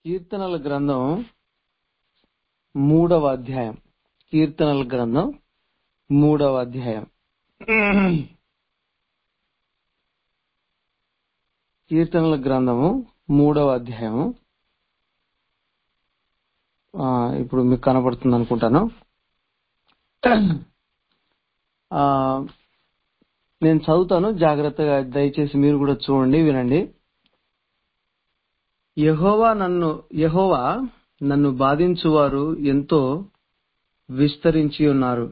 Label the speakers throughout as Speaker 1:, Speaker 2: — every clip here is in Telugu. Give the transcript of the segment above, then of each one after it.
Speaker 1: కీర్తనల గ్రంథం మూడవ అధ్యాయం కీర్తనల గ్రంథం మూడవ అధ్యాయం కీర్తనల గ్రంథము మూడవ అధ్యాయము ఆ, ఇప్పుడు మీకు కనబడుతుంది అనుకుంటాను ఆ, నేను చదువుతాను జాగ్రత్తగా దయచేసి మీరు కూడా చూడండి వినండి యెహోవా నన్ను యెహోవా నన్ను బాధించువారు ఎంతో విస్తరించి ఉన్నారు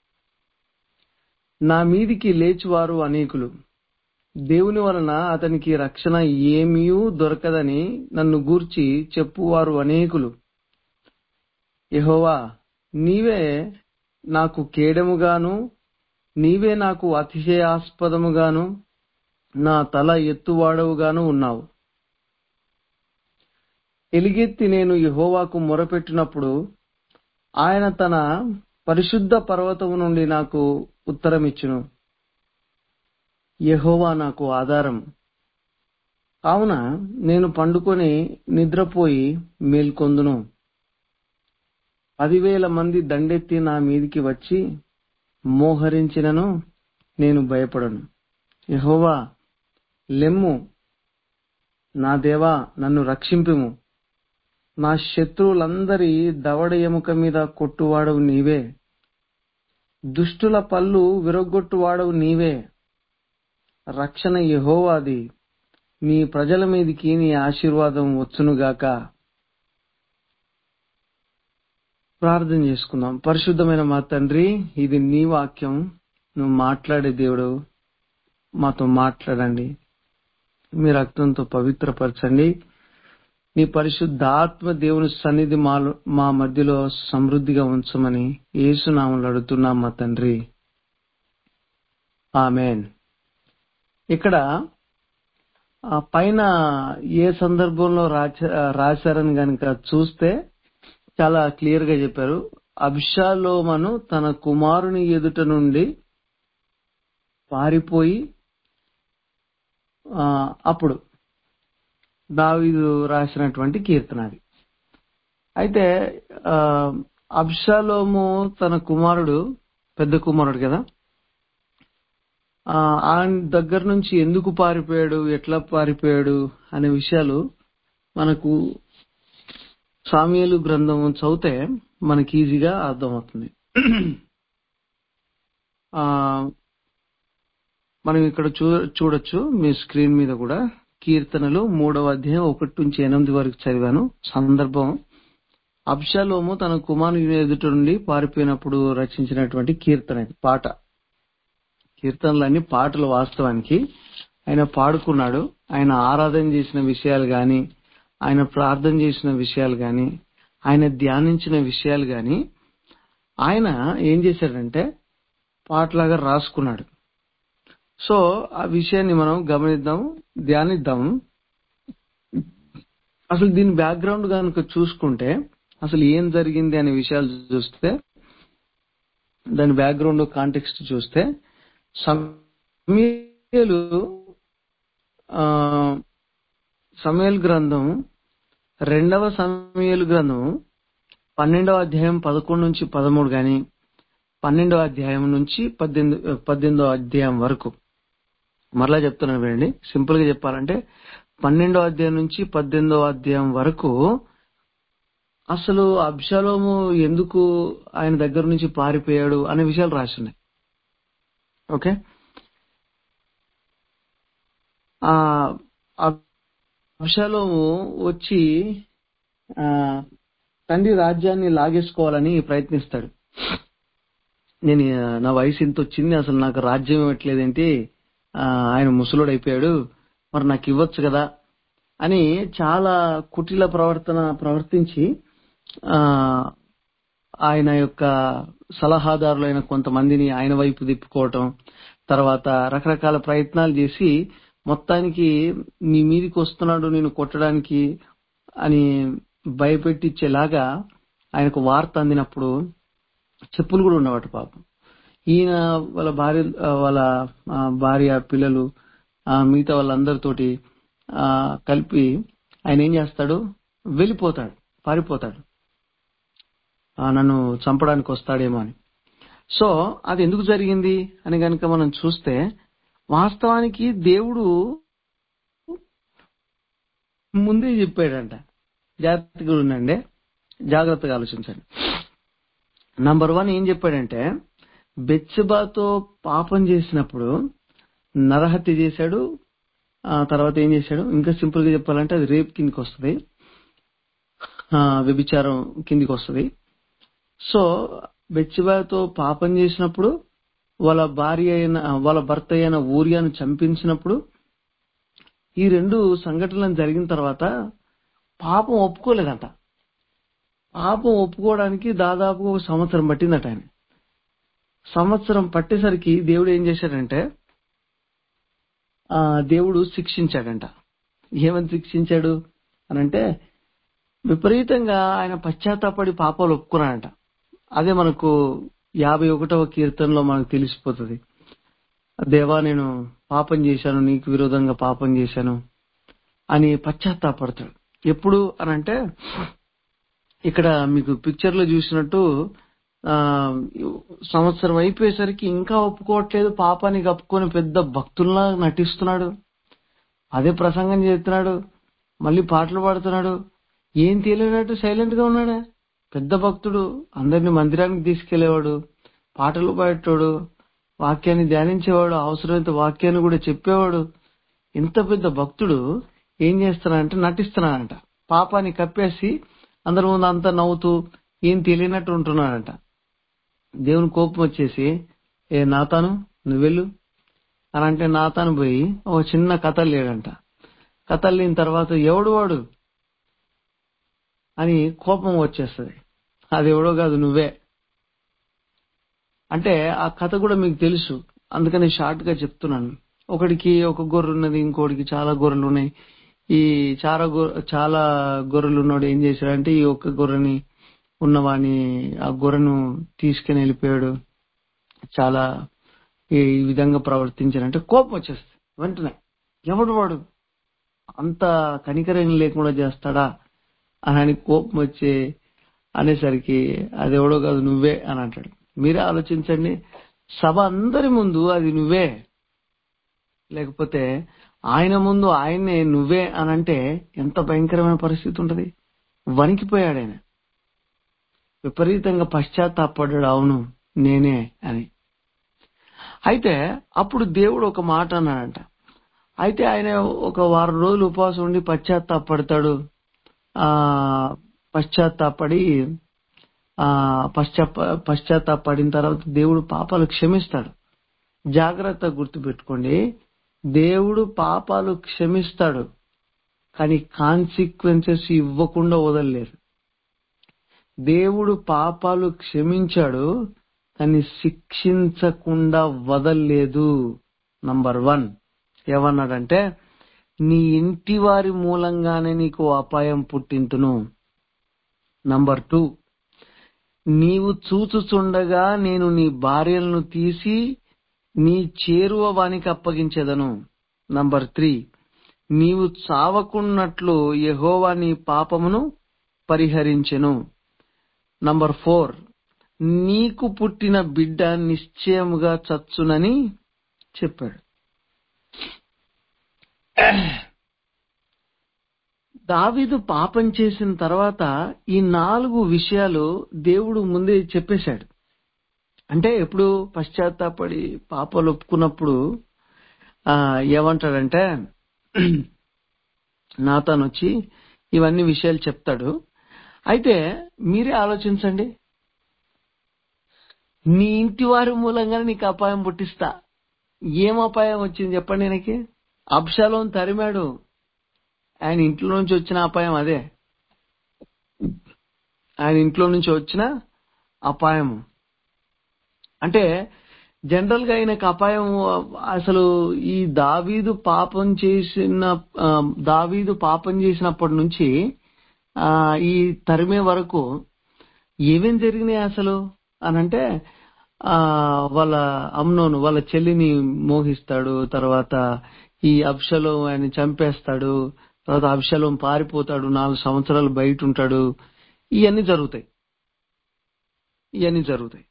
Speaker 1: నా మీదికి లేచువారు అనేకులు దేవుని వలన అతనికి రక్షణ ఏమీ దొరకదని నన్ను గూర్చి చెప్పువారు అనేకులు యెహోవా నీవే నాకు కేడముగాను నీవే నాకు అతిశయాస్పదముగాను నా తల ఎత్తువాడవుగాను ఉన్నావు ఎలుగెత్తి నేను యెహోవాకు మొరపెట్టినప్పుడు ఆయన తన పరిశుద్ధ పర్వతము నుండి నాకు ఉత్తరమిచ్చును యెహోవా నాకు ఆధారం కావున నేను పండుకొని నిద్రపోయి మేల్కొందును పదివేల మంది దండెత్తి నా మీదికి వచ్చి మోహరించినను నేను భయపడను యెహోవా లెమ్ము నా దేవా నన్ను రక్షింపుము నా శత్రువులందరి దవడ ఎముక మీద కొట్టువాడవు నీవే దుష్టుల పళ్ళు విరగొట్టువాడవు నీవే రక్షణ యెహోవాది నీ ప్రజల మీదికి నీ ఆశీర్వాదం వచ్చునుగాక ప్రార్థన చేసుకుందాం పరిశుద్ధమైన మా తండ్రి ఇది నీ వాక్యం నువ్వు మాట్లాడే దేవుడు మాతో మాట్లాడండి మీ రక్తంతో పవిత్రపరచండి నీ పరిశుద్ధాత్మ దేవుని సన్నిధి మాలో మా మధ్యలో సమృద్ధిగా ఉంచమని ఏసునామలు అడుగుతున్నాం మా తండ్రి ఆమెన్ ఇక్కడ ఆ పైన ఏ సందర్భంలో రాచ- రాశారని గనుక చూస్తే చాలా క్లియర్ గా చెప్పారు అబ్షాలోమను తన కుమారుని ఎదుట నుండి పారిపోయి ఆ, అప్పుడు దావీదు రాసినటువంటి కీర్తన అది అయితే ఆ, అబ్షాలోము తన కుమారుడు పెద్ద కుమారుడు కదా ఆ, ఆయన దగ్గర నుంచి ఎందుకు పారిపోయాడు ఎట్లా పారిపోయాడు అనే విషయాలు మనకు సామ్యాలు గ్రంథం చదివితే మనకి ఈజీగా అర్థమవుతుంది ఆ మనం ఇక్కడ చూ చూడొచ్చు మీ స్క్రీన్ మీద కూడా కీర్తనలు మూడవ అధ్యాయం ఒకటి నుంచి ఎనిమిది వరకు చదివాను సందర్భం అబ్షాలోము తన కుమారుని ఎదుట నుండి పారిపోయినప్పుడు రచించినటువంటి కీర్తన ఇది పాట కీర్తనలన్నీ పాటలు వాస్తవానికి ఆయన పాడుకున్నాడు ఆయన ఆరాధన చేసిన విషయాలు గాని ఆయన ప్రార్థన చేసిన విషయాలు గాని ఆయన ధ్యానించిన విషయాలు గాని ఆయన ఏం చేశాడంటే పాటలాగా రాసుకున్నాడు సో ఆ విషయాన్ని మనం గమనిద్దాం ధ్యానిద్దాం అసలు దీని బ్యాక్గ్రౌండ్ కనుక చూసుకుంటే అసలు ఏం జరిగింది అనే విషయాలు చూస్తే దాని బ్యాక్గ్రౌండ్ కాంటెక్స్ట్ చూస్తే సమయలు సమయల్ గ్రంథం రెండవ సమయలు గ్రంథం పన్నెండవ అధ్యాయం పదకొండు నుంచి పదమూడు గాని పన్నెండవ అధ్యాయం నుంచి పద్దెనిమిది పద్దెనిమిదవ అధ్యాయం వరకు మరలా చెప్తున్నాను వినండి సింపుల్ గా చెప్పాలంటే పన్నెండవ అధ్యాయం నుంచి పద్దెనిమిదవ అధ్యాయం వరకు అసలు అబ్షాలోము ఎందుకు ఆయన దగ్గర నుంచి పారిపోయాడు అనే విషయాలు రాస్తున్నాయి ఓకే ఆ అబ్షాలోము వచ్చి ఆ తండ్రి రాజ్యాన్ని లాగేసుకోవాలని ప్రయత్నిస్తాడు నేను ఆ, నా వయసు ఇంత వచ్చింది అసలు నాకు రాజ్యం ఇవ్వట్లేదేంటి ఆ, ఆయన ముసలోడు అయిపోయాడు మరి నాకు ఇవ్వచ్చు కదా అని చాలా కుటిల ప్రవర్తన ప్రవర్తించి ఆ ఆయన యొక్క సలహాదారులైన కొంతమందిని ఆయన వైపు తిప్పుకోవటం తర్వాత రకరకాల ప్రయత్నాలు చేసి మొత్తానికి నీ మీదికి వస్తున్నాడు నేను కొట్టడానికి అని భయపెట్టించేలాగా ఆయనకు వార్త అందినప్పుడు చెప్పులు కూడా ఉన్నవాట పాపం ఈయన వాళ్ళ భార్య వాళ్ళ ఆ, భార్య పిల్లలు ఆ, మిగతా వాళ్ళందరితోటి ఆ, కలిపి ఆయన ఏం చేస్తాడు వెళ్ళిపోతాడు పారిపోతాడు ఆ, నన్ను చంపడానికి వస్తాడేమో అని సో అది ఎందుకు జరిగింది అని గనుక మనం చూస్తే వాస్తవానికి దేవుడు ముందే చెప్పాడంట జాగ్రత్తగా ఉండండి జాగ్రత్తగా ఆలోచించండి నంబర్ వన్ ఏం చెప్పాడంటే బెత్సెబాతో పాపం చేసినప్పుడు నరహత్య చేశాడు ఆ తర్వాత ఏం చేశాడు ఇంకా సింపుల్ గా చెప్పాలంటే అది రేప్ కిందికి వస్తుంది ఆ, వ్యభిచారం కిందికి వస్తుంది సో బెత్సెబాతో పాపం చేసినప్పుడు వాళ్ళ భార్య అయిన వాళ్ళ భర్త అయిన ఊరియాను చంపించినప్పుడు ఈ రెండు సంఘటనలు జరిగిన తర్వాత పాపం ఒప్పుకోలేదంట పాపం ఒప్పుకోవడానికి దాదాపు ఒక సంవత్సరం పట్టిందట ఆయన సంవత్సరం పట్టేసరికి దేవుడు ఏం చేశాడంటే ఆ దేవుడు శిక్షించాడంట ఏమని శిక్షించాడు అనంటే విపరీతంగా ఆయన పశ్చాత్తాపడి పాపాలు ఒప్పుకున్నాడంట అదే మనకు యాభై ఒకటవ కీర్తనలో మనకు తెలిసిపోతుంది దేవా నేను పాపం చేశాను నీకు విరోధంగా పాపం చేశాను అని పశ్చాత్తాపడతాడు ఎప్పుడు అనంటే ఇక్కడ మీకు పిక్చర్ లో చూసినట్టు ఆ సంవత్సరం అయిపోయేసరికి ఇంకా ఒప్పుకోవట్లేదు పాపానికి కప్పుకొని పెద్ద భక్తుల్లా నటిస్తున్నాడు అదే ప్రసంగం చేస్తున్నాడు మళ్ళీ పాటలు పాడుతున్నాడు ఏం తెలియనట్టు సైలెంట్ గా ఉన్నాడా పెద్ద భక్తుడు అందరిని మందిరానికి తీసుకెళ్లేవాడు పాటలు పాడేటోడు వాక్యాన్ని ధ్యానించేవాడు అవసరమైతే వాక్యాన్ని కూడా చెప్పేవాడు ఇంత పెద్ద భక్తుడు ఏం చేస్తున్నాడంటే నటిస్తున్నాడంట పాపాన్ని కప్పేసి అందరి ముందు అంతా నవ్వుతూ ఏం తెలియనట్టు ఉంటున్నాడంట దేవుని కోపం వచ్చేసి ఏ నాతాను నువ్వెళ్ళు అని అంటే నాతాను పోయి ఒక చిన్న కథ లేడంట కథ లేని తర్వాత ఎవడు వాడు అని కోపం వచ్చేస్తుంది అది ఎవడో కాదు నువ్వే అంటే ఆ కథ కూడా మీకు తెలుసు అందుకని షార్ట్ గా చెప్తున్నాను ఒకడికి ఒక గొర్రె ఉన్నది ఇంకోటికి చాలా గొర్రెలు ఉన్నాయి ఈ చాలా గొ- చాలా గొర్రెలు ఉన్నాడు ఏం చేశాడంటే ఈ ఒక్క గొర్రెని ఉన్నవాని ఆ గొర్రెను తీసుకుని వెళ్ళిపోయాడు చాలా ఈ విధంగా ప్రవర్తించాడంటే కోపం వచ్చేస్తుంది వెంటనే ఎవడు వాడు అంత కనికరం లేకుండా చేస్తాడా అని అని కోపం వచ్చి అనేసరికి అది ఎవడో కాదు నువ్వే అని అంటాడు మీరే ఆలోచించండి సభ అందరి ముందు అది నువ్వే లేకపోతే ఆయన ముందు ఆయన్నే నువ్వే అని అంటే ఎంత భయంకరమైన పరిస్థితి ఉంటది వణికిపోయాడు ఆయన విపరీతంగా పశ్చాత్తాపడ్డాడు అవును నేనే అని అయితే అప్పుడు దేవుడు ఒక మాట అన్నాడంట అయితే ఆయన ఒక వారం రోజులు ఉపవాసం ఉండి పశ్చాత్తాపడతాడు ఆ పశ్చాత్తాపడి ఆ పశ్చాత్త పశ్చాత్తాపడిన తర్వాత దేవుడు పాపాలు క్షమిస్తాడు జాగ్రత్త గుర్తుపెట్టుకోండి దేవుడు పాపాలు క్షమిస్తాడు కానీ కాన్సిక్వెన్సెస్ ఇవ్వకుండా వదలలేరు దేవుడు పాపాలు క్షమించాడు కానీ శిక్షించకుండా వదల్లేదు నంబర్ వన్ ఏమన్నాడంటే నీ ఇంటి వారి మూలంగానే నీకు అపాయం పుట్టింతును నంబర్ టూ నీవు చూచుచుండగా నేను నీ భార్యలను తీసి నీ చేరువ వానికి అప్పగించెదను నంబర్ త్రీ నీవు చావకున్నట్లు యెహోవా నీ పాపమును పరిహరించెను నంబర్ ఫోర్ నీకు పుట్టిన బిడ్డ నిశ్చయముగా చచ్చునని చెప్పాడు దావీదు పాపం చేసిన తర్వాత ఈ నాలుగు విషయాలు దేవుడు ముందే చెప్పేశాడు అంటే ఎప్పుడు పశ్చాత్తాపడి పాపాలు ఒప్పుకున్నప్పుడు ఆ ఏమంటాడంటే నాతను వచ్చి ఇవన్నీ విషయాలు చెప్తాడు అయితే మీరే ఆలోచించండి నీ ఇంటి వారి మూలంగానే నీకు అపాయం పుట్టిస్తా ఏం అపాయం వచ్చింది చెప్పండి ఆయనకి అబ్షాలోం తరిమాడు ఆయన ఇంట్లో నుంచి వచ్చిన అపాయం అదే ఆయన ఇంట్లో నుంచి వచ్చిన అపాయము అంటే జనరల్ గా ఆయనకు అపాయం అసలు ఈ దావీదు పాపం చేసిన ఆ, దావీదు పాపం చేసినప్పటి నుంచి ఆ ఈ తరిమే వరకు ఏమేం జరిగినాయి అసలు అనంటే ఆ వాళ్ళ అమ్నోను వాళ్ళ చెల్లిని మోహిస్తాడు తర్వాత ఈ అబ్షలో ఆయన చంపేస్తాడు తర్వాత అభిషాలం పారిపోతాడు నాలుగు సంవత్సరాలు బయట ఉంటాడు ఇవన్నీ జరుగుతాయి ఇవన్నీ జరుగుతాయి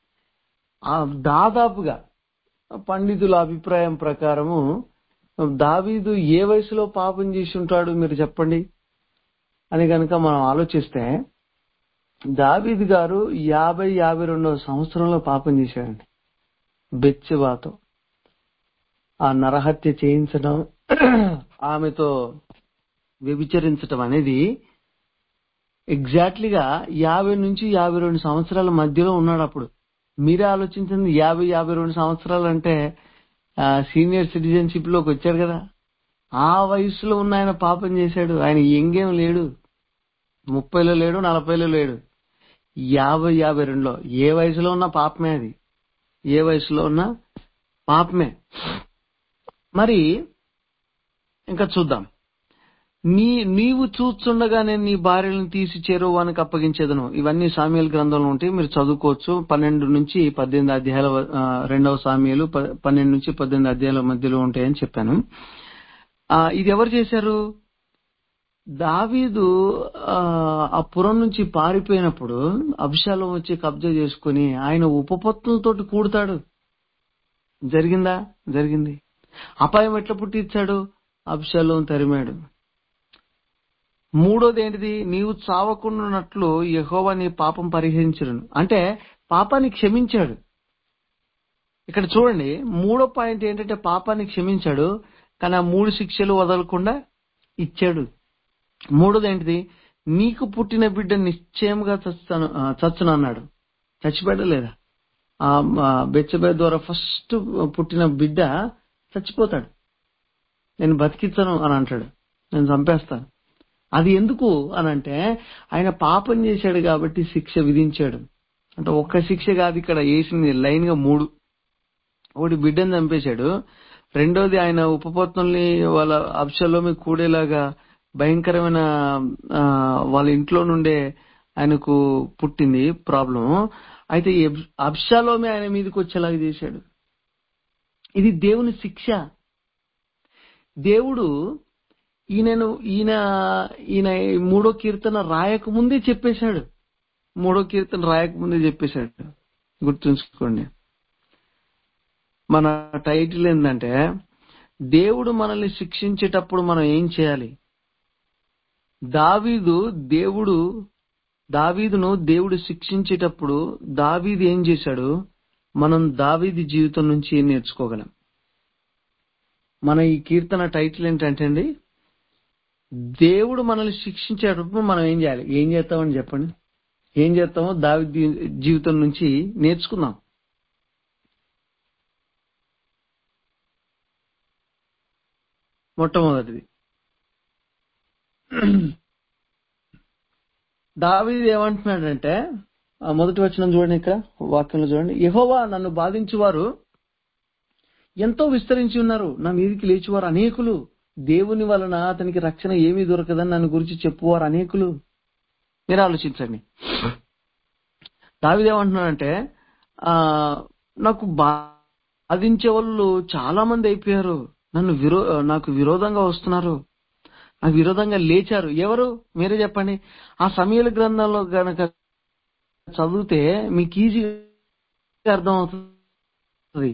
Speaker 1: ఆ దాదాపుగా పండితుల అభిప్రాయం ప్రకారము దావీదు ఏ వయసులో పాపం చేసి ఉంటాడు మీరు చెప్పండి అని కనుక మనం ఆలోచిస్తే దావీద్ గారు యాభై యాభై రెండవ సంవత్సరంలో పాపం చేశాడండి బెచ్చబాతో ఆ నరహత్య చేయించడం ఆమెతో వ్యభిచరించడం అనేది ఎగ్జాక్ట్లీగా యాభై నుంచి యాభై రెండు సంవత్సరాల మధ్యలో ఉన్నాడు అప్పుడు మీరే ఆలోచించండి యాభై యాభై రెండు సంవత్సరాలు అంటే సీనియర్ సిటిజన్షిప్ లోకి వచ్చాడు కదా ఆ వయసులో ఉన్న ఆయన పాపం చేశాడు ఆయన ఎంగేం లేడు ముప్పైలో లేడు నలభైలో లేడు యాభై యాభై రెండులో ఏ వయసులో ఉన్న పాపమే అది ఏ వయసులో ఉన్న పాపమే మరి ఇంకా చూద్దాం నీ నీవు చూస్తుండగా నేను నీ భార్యలను తీసి చేరువానికి అప్పగించేదను ఇవన్నీ సామ్యాల గ్రంథంలో ఉంటాయి మీరు చదువుకోవచ్చు పన్నెండు నుంచి పద్దెనిమిది అధ్యాయాల వ- ఆ, రెండవ సామ్యాలు ప- పన్నెండు నుంచి పద్దెనిమిది అధ్యాయాల మధ్యలో ఉంటాయని చెప్పాను ఆ, ఇది ఎవరు చేశారు దావీదు ఆ, ఆ పురం నుంచి పారిపోయినప్పుడు అభిషాలం వచ్చి కబ్జా చేసుకుని ఆయన ఉపపత్తులతోటి కూడతాడు జరిగిందా జరిగింది అపాయం ఎట్లా పుట్టించాడు అభిషాలం తరిమాడు మూడోది ఏంటిది నీవు చావకుండాన్నట్లు యెహోవా నీ పాపం పరిహరించను అంటే పాపాన్ని క్షమించాడు ఇక్కడ చూడండి మూడో పాయింట్ ఏంటంటే పాపాన్ని క్షమించాడు కానీ ఆ మూడు శిక్షలు వదలకుండా ఇచ్చాడు మూడోది ఏంటిది నీకు పుట్టిన బిడ్డ నిశ్చయంగా చస్తాను ఆ, చచ్చును అన్నాడు చచ్చిపోయలేదా ఆ బెచ్చబే ద్వారా ఫస్ట్ పుట్టిన బిడ్డ చచ్చిపోతాడు నేను బతికించను అని అంటాడు నేను చంపేస్తాను అది ఎందుకు అని అంటే ఆయన పాపం చేశాడు కాబట్టి శిక్ష విధించాడు అంటే ఒక్క శిక్ష కాదు ఇక్కడ వేసింది లైన్ గా మూడు ఒకటి బిడ్డను చంపేశాడు రెండోది ఆయన ఉపపత్నుల్ని వాళ్ళ అబ్షలోమి కూడేలాగా భయంకరమైన ఆ, వాళ్ళ ఇంట్లో నుండే ఆయనకు పుట్టింది ప్రాబ్లం అయితే ఈ అబ్- అబ్షాలోమి ఆయన మీదకి వచ్చేలాగా చేశాడు ఇది దేవుని శిక్ష దేవుడు ఈయనను ఈయన ఈయన ఈ మూడో కీర్తన రాయక ముందే చెప్పేశాడు మూడో కీర్తన రాయక ముందే చెప్పేశాడు గుర్తుంచుకోండి మన టైటిల్ ఏంటంటే దేవుడు మనల్ని శిక్షించేటప్పుడు మనం ఏం చేయాలి దావీదు దేవుడు దావీదును దేవుడు శిక్షించేటప్పుడు దావీదు ఏం చేశాడు మనం దావీది జీవితం నుంచి ఏం నేర్చుకోగలం మన ఈ కీర్తన టైటిల్ ఏంటంటే అండి దేవుడు మనల్ని శిక్షించేటప్పుడు మనం ఏం చేయాలి ఏం చేస్తామని చెప్పండి ఏం చేస్తామో దావి జీవితం నుంచి నేర్చుకుందాం మొట్టమొదటిది దావీదు ఏమంటున్నాడంటే ఆ మొదటి వచనం చూడండి ఇక్కడ వాక్యంలో చూడండి యెహోవా నన్ను బాధించువారు ఎంతో విస్తరించి ఉన్నారు నా మీదికి లేచివారు అనేకులు దేవుని వలన అతనికి రక్షణ ఏమీ దొరకదని నన్ను గురించి చెప్పువారు అనేకులు మీరు ఆలోచించండి దావిదేమంటున్నాడంటే ఆ నాకు బాధించే వాళ్ళు చాలా మంది అయిపోయారు నన్ను విరో నాకు విరోధంగా వస్తున్నారు నాకు విరోధంగా లేచారు ఎవరు మీరే చెప్పండి ఆ సమయాల గ్రంథంలో గనక చదివితే మీకు ఈజీగా అర్థం అవుతుంది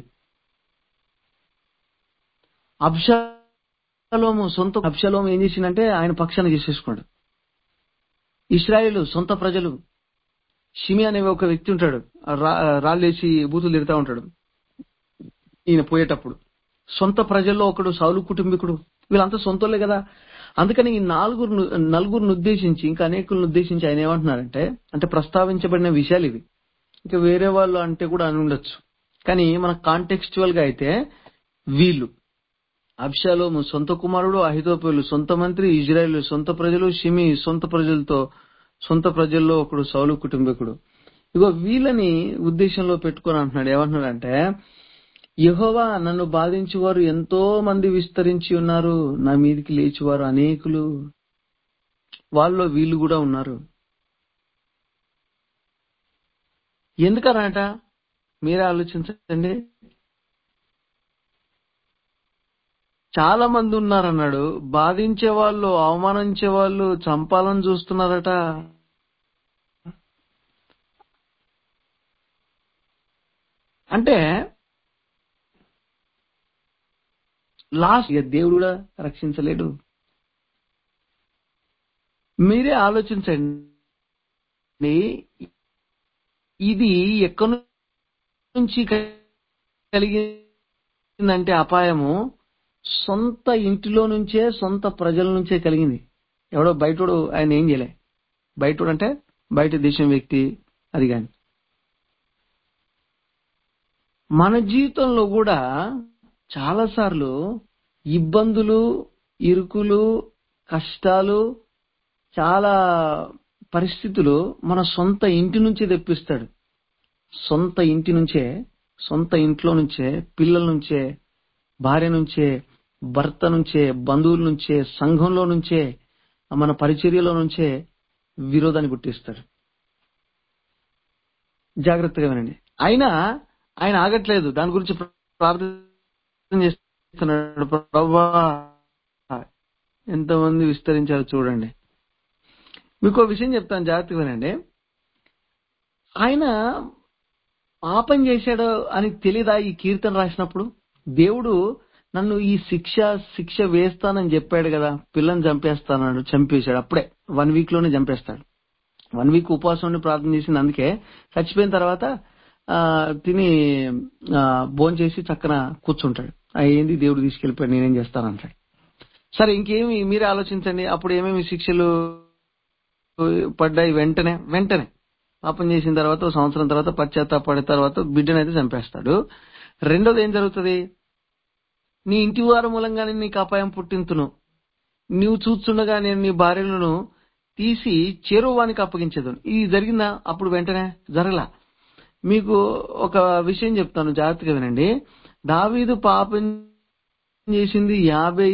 Speaker 1: అబ్షలోము సొంత అబ్షలోము ఏం చేసిందంటే ఆయన పక్షాన్ని చేసేసుకున్నాడు ఇస్రాయేలు సొంత ప్రజలు షిమి అనే ఒక వ్యక్తి ఉంటాడు రా- రాళ్ళేసి బూతులు తిడతా ఉంటాడు ఈయన పోయేటప్పుడు సొంత ప్రజల్లో ఒకడు సౌలు కుటుంబీకుడు వీళ్ళంతా సొంతలే కదా అందుకని ఈ నాలుగురు నలుగురిని ఉద్దేశించి ఇంకా అనేకులను ఉద్దేశించి ఆయన ఏమంటున్నారంటే అంటే ప్రస్తావించబడిన విషయాలు ఇవి ఇంకా వేరే వాళ్ళు అంటే కూడా అని ఉండొచ్చు కానీ మన కాంటెక్స్చువల్ గా అయితే వీళ్ళు అబ్షాలోము సొంత కుమారుడు అహితోపేలు సొంత మంత్రి ఇజ్రాయేల్ సొంత ప్రజలు షిమి సొంత ప్రజలతో సొంత ప్రజల్లో ఒకడు సౌలు కుటుంబీకుడు ఇగో వీళ్ళని ఉద్దేశంలో పెట్టుకొని అంటున్నాడు ఏమంటున్నాడంటే యెహోవా నన్ను బాధించువారు ఎంతో మంది విస్తరించి ఉన్నారు నా మీదికి లేచివారు అనేకులు వాళ్ళలో వీళ్ళు కూడా ఉన్నారు ఎందుకనట మీరే ఆలోచించండి చాలా మంది ఉన్నారన్నాడు బాధించే వాళ్ళు అవమానించే వాళ్ళు చంపాలని చూస్తున్నారట అంటే లాస్ట్ ఇక దేవుడు కూడా రక్షించలేడు మీరే ఆలోచించండి ఇది ఎక్కడి నుంచి కలిగిందంటే అపాయము సొంత ఇంటిలో నుంచే సొంత ప్రజల నుంచే కలిగింది ఎవడో బయటోడు ఆయన ఏం చేయలే బయటోడు అంటే బయట దేశం వ్యక్తి అది కాని మన జీవితంలో కూడా చాలాసార్లు ఇబ్బందులు ఇరుకులు కష్టాలు చాలా పరిస్థితులు మన సొంత ఇంటి నుంచే తెప్పిస్తాడు సొంత ఇంటి నుంచే సొంత ఇంట్లో నుంచే పిల్లల నుంచే భార్య నుంచే భర్త నుంచే బంధువుల నుంచే సంఘంలో నుంచే మన పరిచర్యలో నుంచే విరోధాన్ని పుట్టిస్తాడు జాగ్రత్తగా వినండి అయినా ఆయన ఆగట్లేదు దాని గురించి ప్రార్థన చేస్తున్నాడు ప్రభా ఎంతమంది విస్తరించారో చూడండి మీకు విషయం చెప్తాను జాగ్రత్తగా వినండి ఆయన పాపం చేశాడు అని తెలీదా ఈ కీర్తన రాసినప్పుడు దేవుడు నన్ను ఈ శిక్ష శిక్ష వేస్తానని చెప్పాడు కదా పిల్లని చంపేస్తానన్నాడు చంపేశాడు అప్పుడే వన్ వీక్ లోనే చంపేస్తాడు వన్ వీక్ ఉపవాసం ఉండి ప్రార్థన చేసింది అందుకే చచ్చిపోయిన తర్వాత ఆ, తిని భోజనం చేసి చక్కన కూర్చుంటాడు ఆ, ఏంది దేవుడు తీసుకెళ్లిపోయాడు నేనేం చేస్తానంటాడు సరే ఇంకేమి మీరే ఆలోచించండి అప్పుడు ఏమేమి శిక్షలు పడ్డాయి వెంటనే వెంటనే పాపం చేసిన తర్వాత ఓ సంవత్సరం తర్వాత పశ్చాత్తాపడిన తర్వాత బిడ్డనైతే చంపేస్తాడు రెండోది ఏం జరుగుతుంది నీ ఇంటి వారి మూలంగానే నీకు అపాయం పుట్టింతును నీవు చూస్తుండగా నేను నీ భార్యలను తీసి చేరువానికి అప్పగించదు ఇది జరిగిందా అప్పుడు వెంటనే జరగలా మీకు ఒక విషయం చెప్తాను జాగ్రత్తగా వినండి దావీదు పాపం చేసింది యాభై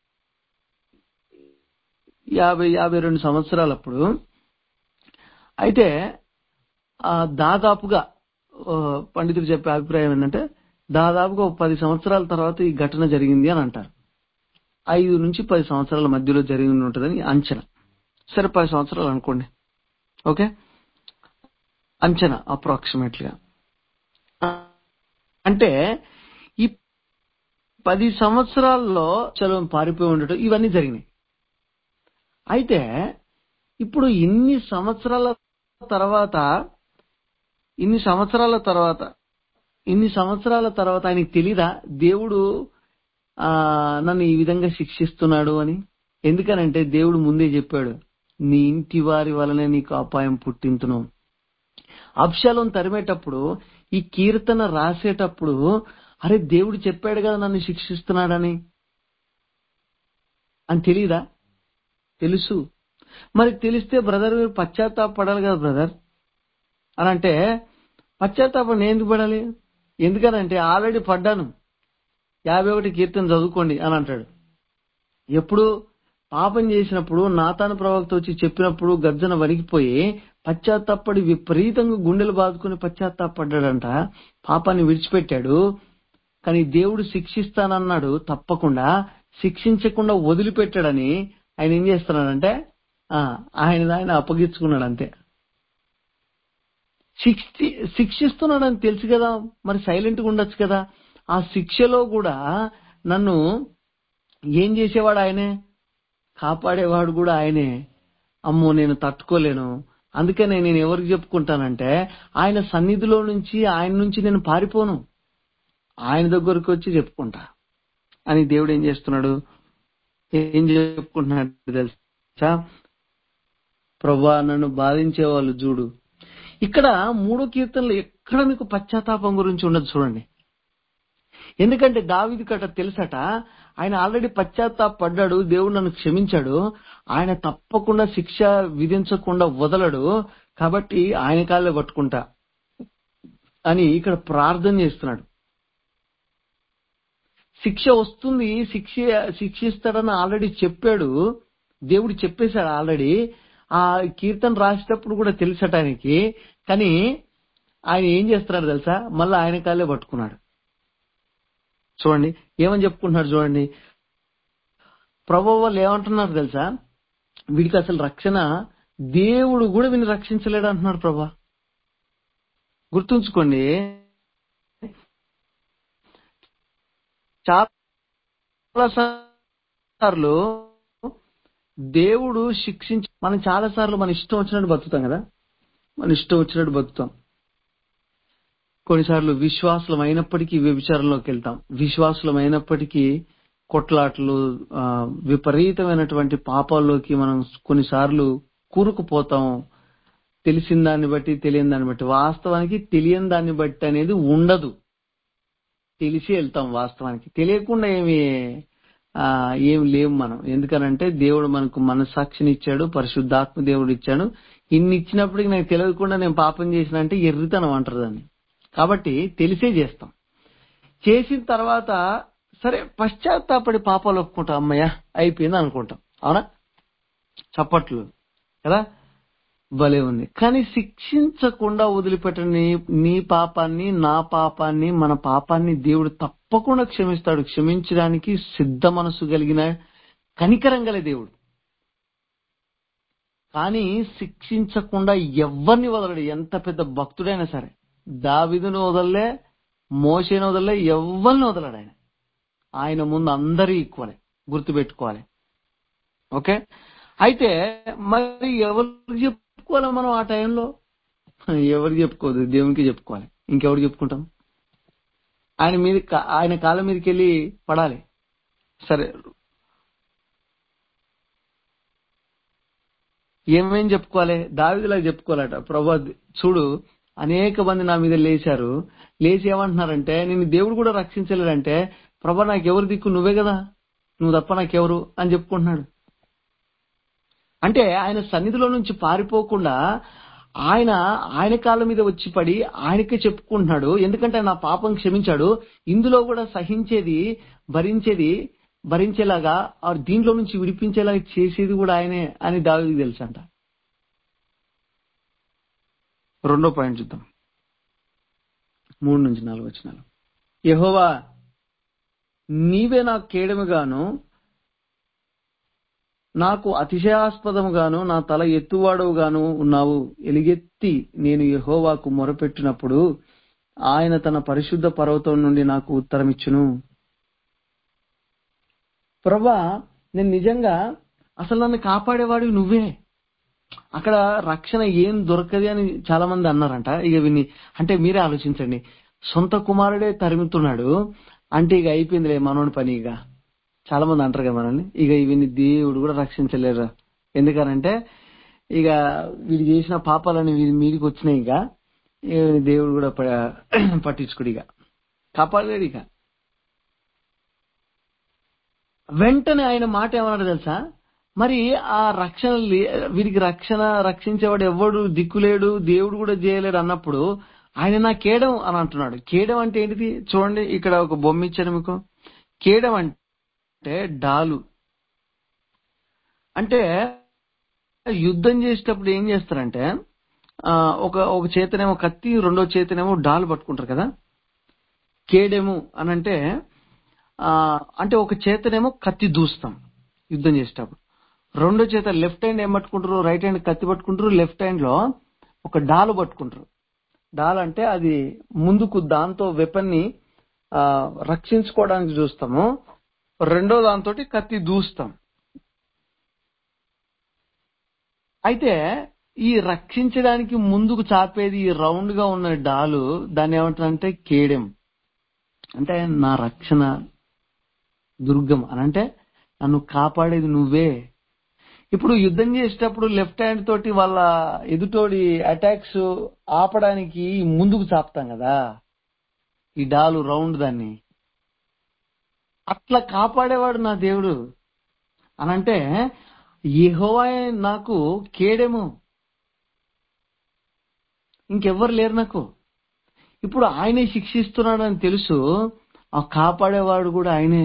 Speaker 1: యాభై యాభై రెండు సంవత్సరాలప్పుడు అయితే ఆ దాదాపుగా ఆ, పండితులు చెప్పే అభిప్రాయం ఏంటంటే దాదాపుగా ఒక పది సంవత్సరాల తర్వాత ఈ ఘటన జరిగింది అని అంటారు ఐదు నుంచి పది సంవత్సరాల మధ్యలో జరిగి ఉంటుందని అంచనా సరే పది సంవత్సరాలు అనుకోండి ఓకే అంచనా అప్రాక్సిమేట్లీగా అంటే ఈ పది సంవత్సరాల్లో చలో పారిపోయి ఉండటం ఇవన్నీ జరిగినాయి అయితే ఇప్పుడు ఇన్ని సంవత్సరాల తర్వాత ఇన్ని సంవత్సరాల తర్వాత ఇన్ని సంవత్సరాల తర్వాత ఆయనకి తెలీదా దేవుడు ఆ నన్ను ఈ విధంగా శిక్షిస్తున్నాడు అని ఎందుకనంటే దేవుడు ముందే చెప్పాడు నీ ఇంటి వారి వలనే నీకు అపాయం పుట్టింతును అప్షాలం తరిమేటప్పుడు ఈ కీర్తన రాసేటప్పుడు అరే దేవుడు చెప్పాడు కదా నన్ను శిక్షిస్తున్నాడని అని తెలీదా తెలుసు మరి తెలిస్తే బ్రదర్ మీరు పశ్చాత్తాపడాలి కదా బ్రదర్ అని అంటే పశ్చాత్తాపం నేను ఎందుకు పడాలి ఎందుకనంటే ఆల్రెడీ పడ్డాను యాభై ఒకటి కీర్తన చదువుకోండి అని అంటాడు ఎప్పుడు పాపం చేసినప్పుడు నాతాను ప్రవక్త వచ్చి చెప్పినప్పుడు గర్జన వణికిపోయి పశ్చాత్తాపడి విపరీతంగా గుండెలు బాదుకుని పశ్చాత్తాపడ్డాడంట పాపాన్ని విడిచిపెట్టాడు కానీ దేవుడు శిక్షిస్తానన్నాడు తప్పకుండా శిక్షించకుండా వదిలిపెట్టాడని ఆయన ఏం చేస్తున్నాడంటే ఆ, ఆయన ఆయన అప్పగించుకున్నాడు అంతే శిక్షి శిక్షిస్తున్నాడని తెలుసు కదా మరి సైలెంట్ గా ఉండొచ్చు కదా ఆ శిక్షలో కూడా నన్ను ఏం చేసేవాడు ఆయనే కాపాడేవాడు కూడా ఆయనే అమ్మో నేను తట్టుకోలేను అందుకనే నేను ఎవరికి చెప్పుకుంటానంటే ఆయన సన్నిధిలో నుంచి ఆయన నుంచి నేను పారిపోను ఆయన దగ్గరకు వచ్చి చెప్పుకుంటా అని దేవుడు ఏం చేస్తున్నాడు ఏం చెప్పుకుంటున్నాడు తెలుసా ప్రభా నన్ను బాధించే వాళ్ళు చూడు ఇక్కడ మూడో కీర్తనలో ఎక్కడ మీకు పశ్చాత్తాపం గురించి ఉండదు చూడండి ఎందుకంటే దావిది కట తెలుసట ఆయన ఆల్రెడీ పశ్చాత్తాపడ్డాడు దేవుడు నన్ను క్షమించాడు ఆయన తప్పకుండా శిక్ష విధించకుండా వదలడు కాబట్టి ఆయన కాళ్ళే పట్టుకుంటా అని ఇక్కడ ప్రార్థన చేస్తున్నాడు శిక్ష వస్తుంది శిక్ష శిక్షిస్తాడని ఆల్రెడీ చెప్పాడు దేవుడు చెప్పేశాడు ఆల్రెడీ ఆ కీర్తన రాసేటప్పుడు కూడా తెలుసట ఆయనకి కానీ ఆయన ఏం చేస్తున్నాడు తెలుసా మళ్ళీ ఆయన కాళ్ళే పట్టుకున్నాడు చూడండి ఏమని చెప్పుకుంటున్నాడు చూడండి ప్రభు వాళ్ళు ఏమంటున్నారు తెలుసా వీడికి అసలు రక్షణ దేవుడు కూడా వీని రక్షించలేడు అంటున్నాడు ప్రభా గుర్తుంచుకోండి చాలా సార్లు దేవుడు శిక్షించి మనం చాలా సార్లు మన ఇష్టం వచ్చినట్టు బతుకుతాం కదా మన ఇష్టం వచ్చినట్టు బతుకుతాం కొన్నిసార్లు విశ్వాసులం అయినప్పటికీ వ్యభిచారంలోకి వెళ్తాం విశ్వాసులం అయినప్పటికీ కొట్లాట్లు ఆ, విపరీతమైనటువంటి పాపాల్లోకి మనం కొన్నిసార్లు కూరుకుపోతాం తెలిసిన దాన్ని బట్టి తెలియని దాన్ని బట్టి వాస్తవానికి తెలియని దాన్ని బట్టి అనేది ఉండదు తెలిసి వెళ్తాం వాస్తవానికి తెలియకుండా ఏమి ఆ, ఏం లేవు మనం ఎందుకనంటే దేవుడు మనకు మనసాక్షిని ఇచ్చాడు పరిశుద్ధాత్మ దేవుడు ఇచ్చాడు ఇన్ని ఇచ్చినప్పటికీ నాకు తెలియకుండా నేను పాపం చేసిన అంటే ఎర్రితనం అంటారు దాన్ని కాబట్టి తెలిసే చేస్తాం చేసిన తర్వాత సరే పశ్చాత్తాపడి పాపాలు ఒప్పుకుంటాం అమ్మయ్య అయిపోయింది అనుకుంటాం అవునా చప్పట్లు కదా భలే ఉంది కానీ శిక్షించకుండా వదిలిపెట్టని నీ నీ పాపాన్ని నా పాపాన్ని మన పాపాన్ని దేవుడు తప్పకుండా క్షమిస్తాడు క్షమించడానికి సిద్ధ మనసు కలిగిన కనికరం గల దేవుడు కానీ శిక్షించకుండా ఎవరిని వదలడు ఎంత పెద్ద భక్తుడైనా సరే దావిదును వదలలే మోసేను వదలలే ఎవరిని వదలడు ఆయన ఆయన ముందు అందరూ ఈక్వలే గుర్తుపెట్టుకోవాలి ఓకే అయితే మరి ఎవరు చెప్పుకోవాలి మనం ఆ టైంలో ఎవరు చెప్పుకోదు దేవునికి చెప్పుకోవాలి ఇంకెవరు చెప్పుకుంటాం ఆయన మీద ఆయన కాళ్ళ మీదకి వెళ్ళి పడాలి సరే ఏమేం చెప్పుకోవాలి దావిదిలా చెప్పుకోవాలట ప్రభా చూడు అనేక మంది నా మీద లేచారు లేచి ఏమంటున్నారంటే నేను దేవుడు కూడా రక్షించలేడంటే ప్రభా నాకు ఎవరు దిక్కు నువ్వే కదా నువ్వు తప్ప నాకెవరు అని చెప్పుకుంటున్నాడు అంటే ఆయన సన్నిధిలో నుంచి పారిపోకుండా ఆయన ఆయన కాళ్ళ మీద వచ్చి పడి ఆయనకే చెప్పుకుంటున్నాడు ఎందుకంటే నా పాపం క్షమించాడు ఇందులో కూడా సహించేది భరించేది భరించేలాగా ఆ దీంట్లో నుంచి విడిపించేలాగా చేసేది కూడా ఆయనే అని దావికి తెలుసంట రెండో పాయింట్ చూద్దాం మూడు నుంచి నాలుగు వచ్చినాలు యహోవా నీవే నాకు కేడముగాను నాకు అతిశయాస్పదముగాను నా తల ఎత్తువాడవుగాను ఉన్నావు ఎలుగెత్తి నేను యహోవాకు మొరపెట్టినప్పుడు ఆయన తన పరిశుద్ధ పర్వతం నుండి నాకు ఉత్తరమిచ్చును ప్రభా నేను నిజంగా అసలు నన్ను కాపాడేవాడు నువ్వే అక్కడ రక్షణ ఏం దొరకది అని చాలా మంది అన్నారంట ఇక విని అంటే మీరే ఆలోచించండి సొంత కుమారుడే తరుముతున్నాడు అంటే ఇక అయిపోయిందిలే మనోని పని ఇక చాలా మంది అంటారు కదా మనల్ని ఇక ఇవన్నీ దేవుడు కూడా రక్షించలేరు ఎందుకనంటే ఇక వీడు చేసిన పాపాలని వీడి మీదికి వచ్చినాయి ఇక ఇక దేవుడు కూడా ప- పట్టించుకోడు ఇక కాపాడలేడు ఇక వెంటనే ఆయన మాట ఏమన్నాడు తెలుసా మరి ఆ రక్షణ లే- వీరికి రక్షణ రక్షించేవాడు ఎవడు దిక్కులేడు దేవుడు కూడా చేయలేడు అన్నప్పుడు ఆయన నా కేడం అని అంటున్నాడు కేడం అంటే ఏంటిది చూడండి ఇక్కడ ఒక బొమ్మ ఇచ్చాడు మీకు కేడం అంటే డాలు అంటే యుద్ధం చేసేటప్పుడు ఏం చేస్తారంటే ఆ, ఒక ఒక చేతనేమో కత్తి రెండో చేతనేమో డాలు పట్టుకుంటారు కదా కేడెము అని అంటే ఆ, అంటే ఒక చేతనేమో కత్తి దూస్తాం యుద్ధం చేసేటప్పుడు రెండో చేత లెఫ్ట్ హ్యాండ్ ఏం పట్టుకుంటారు రైట్ హ్యాండ్ కత్తి పట్టుకుంటారు లెఫ్ట్ హ్యాండ్ లో ఒక డాలు పట్టుకుంటారు డాల్ అంటే అది ముందుకు దాంతో వెపన్ ని ఆ, రక్షించుకోవడానికి చూస్తాము రెండో దాంతో కత్తి దూస్తాం అయితే ఈ రక్షించడానికి ముందుకు చాపేది ఈ రౌండ్ గా ఉన్న డాలు దాన్ని ఏమంటారంటే కేడెం అంటే నా రక్షణ దుర్గం అని అంటే నన్ను కాపాడేది నువ్వే ఇప్పుడు యుద్ధం చేసేటప్పుడు లెఫ్ట్ హ్యాండ్ తోటి వాళ్ళ ఎదుటోడి అటాక్స్ ఆపడానికి ముందుకు చాపుతాం కదా ఈ డాలు రౌండ్ దాన్ని అట్లా కాపాడేవాడు నా దేవుడు అనంటే యెహోవా నాకు కేడెము ఇంకెవ్వరు లేరు నాకు ఇప్పుడు ఆయనే శిక్షిస్తున్నాడని తెలుసు ఆ కాపాడేవాడు కూడా ఆయనే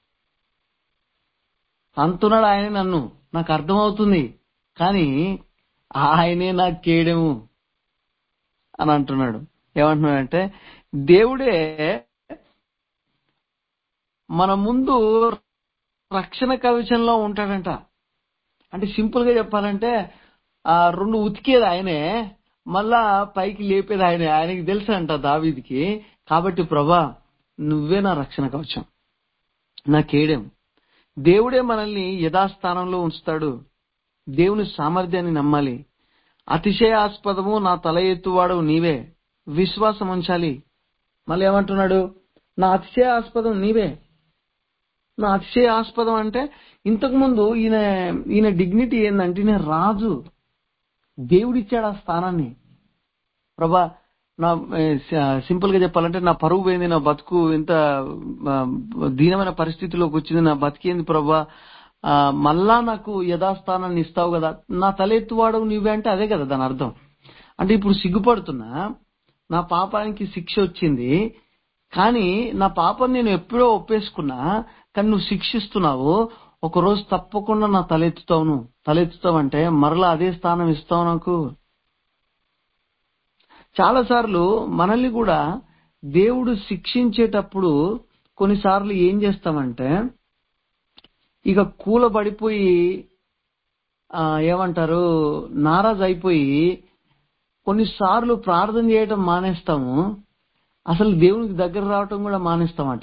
Speaker 1: అంటున్నాడు ఆయనే నన్ను నాకు అర్థమవుతుంది కానీ ఆయనే నాకు కేడెము అని అంటున్నాడు ఏమంటున్నాడంటే దేవుడే మన ముందు రక్షణ కవచంలో ఉంటాడంట అంటే సింపుల్ గా చెప్పాలంటే ఆ రెండు ఉతికేది ఆయనే మళ్ళా పైకి లేపేది ఆయనే ఆయనకి తెలుసు అంట దావీదికి కాబట్టి ప్రభా నువ్వే నా రక్షణ కవచం నా కేడెం దేవుడే మనల్ని యథాస్థానంలో ఉంచుతాడు దేవుని సామర్థ్యాన్ని నమ్మాలి అతిశయాస్పదము నా తల ఎత్తువాడు నీవే విశ్వాసం ఉంచాలి మళ్ళీ ఏమంటున్నాడు నా అతిశయాస్పదం నీవే నా అతిశయాస్పదం అంటే ఇంతకు ముందు ఈయన ఈయన డిగ్నిటీ ఏంటంటే ఈయన రాజు దేవుడిచ్చాడు ఆ స్థానాన్ని ప్రభా నా సింపుల్ గా చెప్పాలంటే నా పరువు పోయింది నా బతుకు ఇంత ఆ, దీనమైన పరిస్థితిలోకి వచ్చింది నా బతికేంది ప్రభా ఆ, మళ్ళా నాకు యథాస్థానాన్ని ఇస్తావు కదా నా తలెత్తువాడు నువ్వే అంటే అదే కదా దాని అర్థం అంటే ఇప్పుడు సిగ్గుపడుతున్నా నా పాపానికి శిక్ష వచ్చింది కానీ నా పాపం నేను ఎప్పుడో ఒప్పేసుకున్నా కానీ నువ్వు శిక్షిస్తున్నావు ఒక రోజు తప్పకుండా నా తలెత్తుతావు నువ్వు తలెత్తుతావు అంటే మరలా అదే స్థానం ఇస్తావు నాకు చాలా సార్లు మనల్ని కూడా దేవుడు శిక్షించేటప్పుడు కొన్నిసార్లు ఏం చేస్తామంటే ఇక కూలబడిపోయి ఆ, ఏమంటారు నారాజ్ అయిపోయి కొన్నిసార్లు ప్రార్థన చేయటం మానేస్తాము అసలు దేవునికి దగ్గర రావటం కూడా మానేస్తామట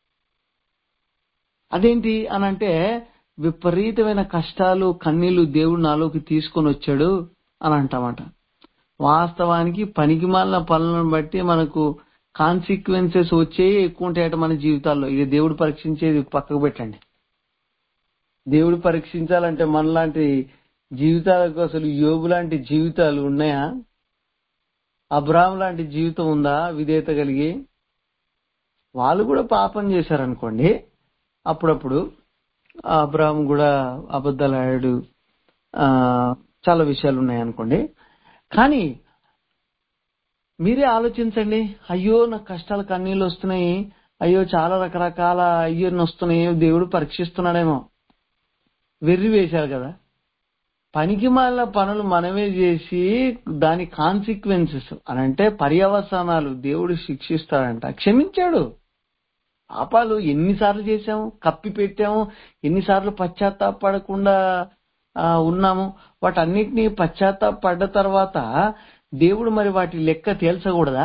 Speaker 1: అదేంటి అని అంటే విపరీతమైన కష్టాలు కన్నీళ్లు దేవుడు నాలోకి తీసుకొని వచ్చాడు అని అంటామట వాస్తవానికి పనికి మాలిన పనులను బట్టి మనకు కాన్సిక్వెన్సెస్ వచ్చేవి ఎక్కువ ఉంటాయట మన జీవితాల్లో ఇక దేవుడు పరీక్షించేది పక్కకు పెట్టండి దేవుడు పరీక్షించాలంటే మనలాంటి జీవితాలకు అసలు యోబు లాంటి జీవితాలు ఉన్నాయా అబ్రాహం లాంటి జీవితం ఉందా విధేయత కలిగి వాళ్ళు కూడా పాపం చేశారనుకోండి అప్పుడప్పుడు ఆ అబ్రాహం కూడా అబద్ధాలు ఆడాడు ఆ, చాలా విషయాలు ఉన్నాయనుకోండి కానీ మీరే ఆలోచించండి అయ్యో నాకు కష్టాలు కన్నీళ్ళు వస్తున్నాయి అయ్యో చాలా రకరకాల అయ్యో వస్తున్నాయి దేవుడు పరీక్షిస్తున్నాడేమో వెర్రి వేశారు కదా పనికి మాలిన పనులు మనమే చేసి దాని కాన్సిక్వెన్సెస్ అని అంటే పర్యవసానాలు దేవుడు శిక్షిస్తాడంట క్షమించాడు పాపాలు ఎన్నిసార్లు చేశాము కప్పి పెట్టాము ఎన్నిసార్లు పశ్చాత్తాపడకుండా ఆ, ఉన్నాము వాటన్నిటినీ పశ్చాత్తాపడ్డ తర్వాత దేవుడు మరి వాటి లెక్క తేల్చకూడదా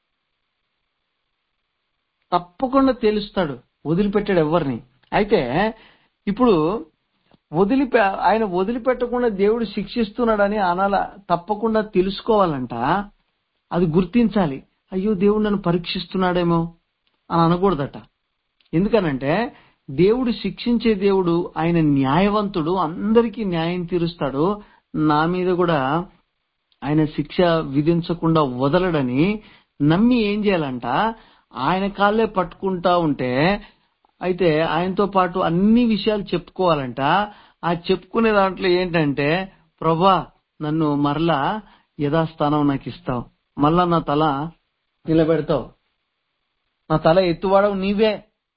Speaker 1: తప్పకుండా తెలుస్తాడు వదిలిపెట్టాడు ఎవరిని అయితే ఇప్పుడు వదిలిపె ఆయన వదిలిపెట్టకుండా దేవుడు శిక్షిస్తున్నాడని అనాల తప్పకుండా తెలుసుకోవాలంట అది గుర్తించాలి అయ్యో దేవుడు నన్ను పరీక్షిస్తున్నాడేమో అని అనకూడదట ఎందుకనంటే దేవుడు శిక్షించే దేవుడు ఆయన న్యాయవంతుడు అందరికీ న్యాయం తీరుస్తాడు నా మీద కూడా ఆయన శిక్ష విధించకుండా వదలడని నమ్మి ఏం చేయాలంట ఆయన కాళ్ళే పట్టుకుంటా ఉంటే అయితే ఆయనతో పాటు అన్ని విషయాలు చెప్పుకోవాలంట ఆ చెప్పుకునే దాంట్లో ఏంటంటే ప్రభా నన్ను మరలా యథాస్థానం నాకు ఇస్తావు మళ్ళా నా తల నిలబెడతావు నా తల ఎత్తువాడవు నీవే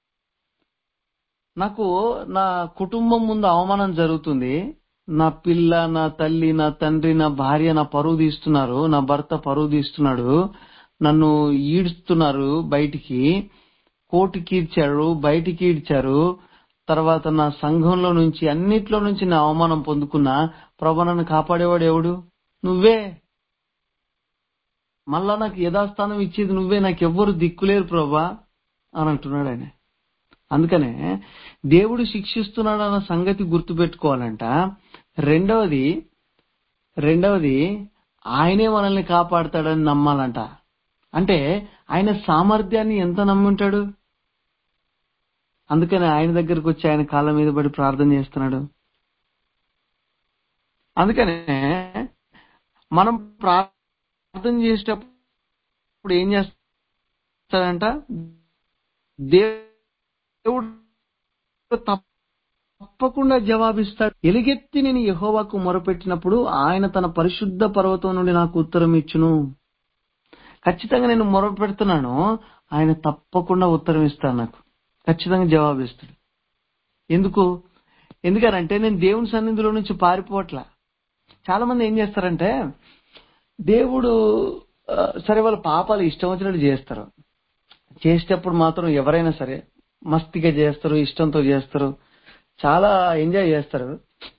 Speaker 1: నాకు నా కుటుంబం ముందు అవమానం జరుగుతుంది నా పిల్ల నా తల్లి నా తండ్రి నా భార్య నా పరువు తీస్తున్నారు నా భర్త పరువు తీస్తున్నాడు నన్ను ఈడుస్తున్నారు బయటికి కోర్టుకి ఈడ్చారు బయటికి ఈడ్చారు తర్వాత నా సంఘంలో నుంచి అన్నిట్లో నుంచి నా అవమానం పొందుకున్నా ప్రభా నన్ను కాపాడేవాడు ఎవడు నువ్వే మళ్ళా నాకు యథాస్థానం ఇచ్చేది నువ్వే నాకెవ్వరు దిక్కులేరు ప్రభా అని అంటున్నాడు ఆయన అందుకనే దేవుడు శిక్షిస్తున్నాడు అన్న సంగతి గుర్తుపెట్టుకోవాలంట రెండవది రెండవది ఆయనే మనల్ని కాపాడతాడని నమ్మాలంట అంటే ఆయన సామర్థ్యాన్ని ఎంత నమ్ముంటాడు అందుకని ఆయన దగ్గరకు వచ్చి ఆయన కాళ్ళ మీద పడి ప్రార్థన చేస్తున్నాడు అందుకనే మనం ప్రార్థన చేసేటప్పుడు ఏం చేస్తాడంట దేవుడు తప్పకుండా జవాబిస్తాడు ఎలుగెత్తి నేను యెహోవాకు మొరపెట్టినప్పుడు ఆయన తన పరిశుద్ధ పర్వతం నుండి నాకు ఉత్తరం ఇచ్చును ఖచ్చితంగా నేను మొరపెడుతున్నాను ఆయన తప్పకుండా ఉత్తరం ఇస్తాడు నాకు ఖచ్చితంగా జవాబిస్తాడు ఎందుకు ఎందుకనంటే నేను దేవుని సన్నిధిలో నుంచి పారిపోవట్లా చాలా మంది ఏం చేస్తారంటే దేవుడు ఆ, సరే వాళ్ళ పాపాలు ఇష్టం వచ్చినట్టు చేస్తారు చేసేటప్పుడు మాత్రం ఎవరైనా సరే మస్తిగా చేస్తారు ఇష్టంతో చేస్తారు చాలా ఎంజాయ్ చేస్తారు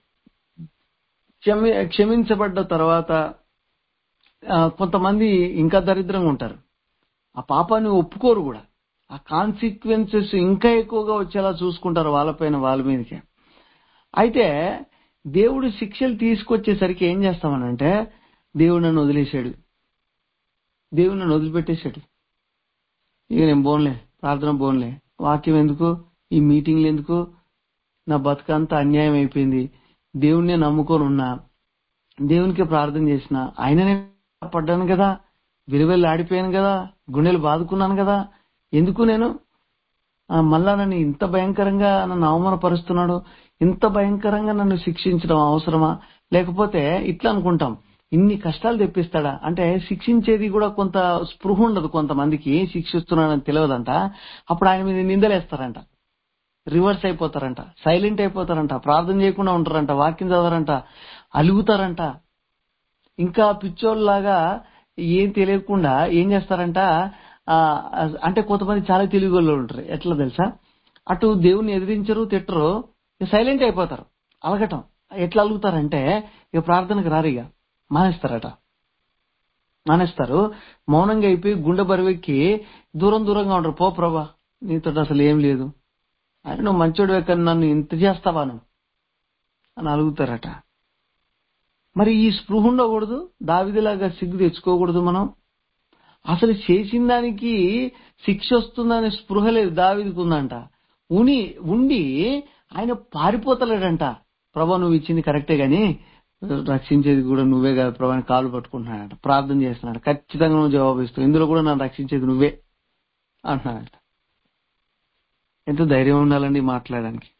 Speaker 1: క్షమి క్షమించబడ్డ తర్వాత ఆ, కొంతమంది ఇంకా దరిద్రంగా ఉంటారు ఆ పాపాన్ని ఒప్పుకోరు కూడా ఆ కాన్సిక్వెన్సెస్ ఇంకా ఎక్కువగా వచ్చేలా చూసుకుంటారు వాళ్ళపైన వాళ్ళ మీదకి అయితే దేవుడు శిక్షలు తీసుకొచ్చేసరికి ఏం చేస్తామనంటే దేవుడు నన్ను వదిలేశాడు దేవుడు నన్ను వదిలిపెట్టేశాడు ఇక నేను బోన్లే ప్రార్థన బోన్లే వాక్యం ఎందుకు ఈ మీటింగ్లు ఎందుకు నా బతుకంతా అన్యాయం అయిపోయింది దేవుణ్ణే నమ్ముకొని ఉన్నా దేవునికే ప్రార్థన చేసిన ఆయననే పడ్డాను కదా విలువెల్లి ఆడిపోయాను కదా గుండెలు బాదుకున్నాను కదా ఎందుకు నేను ఆ, మళ్ళా నన్ను ఇంత భయంకరంగా నన్ను అవమానపరుస్తున్నాడు ఇంత భయంకరంగా నన్ను శిక్షించడం అవసరమా లేకపోతే ఇట్లా అనుకుంటాం ఇన్ని కష్టాలు తెప్పిస్తాడా అంటే శిక్షించేది కూడా కొంత స్పృహ ఉండదు కొంతమందికి శిక్షిస్తున్నాడని తెలియదంట అప్పుడు ఆయన మీద నిందలేస్తారంట రివర్స్ అయిపోతారంట సైలెంట్ అయిపోతారంట ప్రార్థన చేయకుండా ఉంటారంట వాక్యం చదవరంట అలుగుతారంట ఇంకా పిచ్చోళ్ళలాగా ఏం తెలియకుండా ఏం చేస్తారంట ఆ, అంటే కొంతమంది చాలా తెలివి వాళ్ళు ఉంటారు ఎట్లా తెలుసా అటు దేవుని ఎదిరించరు తిట్టరు సైలెంట్ అయిపోతారు అలగటం ఎట్లా అలుగుతారంటే ఇక ప్రార్థనకు రారు ఇక మానేస్తారట మానేస్తారు మౌనంగా అయిపోయి గుండె బరువెక్కి దూరం దూరంగా ఉంటారు పో ప్రభా నీతో అసలు ఏం లేదు అని నువ్వు మంచోడు కానీ నన్ను ఇంత చేస్తావా నువ్వు అని అలుగుతారట మరి ఈ స్పృహ ఉండకూడదు దావిదిలాగా సిగ్గు తెచ్చుకోకూడదు మనం అసలు చేసిన దానికి శిక్ష వస్తుందనే స్పృహ లేదు దావిదికి ఉందంట ఉని ఉండి ఆయన పారిపోతలేడంట ప్రభా నువ్వు ఇచ్చింది కరెక్టే గాని రక్షించేది కూడా నువ్వే కదా ప్రభా అని కాలు పట్టుకుంటున్నాడంట ప్రార్థన చేస్తున్నాడు ఖచ్చితంగా నువ్వు జవాబు ఇస్తావు ఇందులో కూడా నన్ను రక్షించేది నువ్వే అంటున్నాడంట ఎంత ధైర్యం ఉండాలండి మాట్లాడడానికి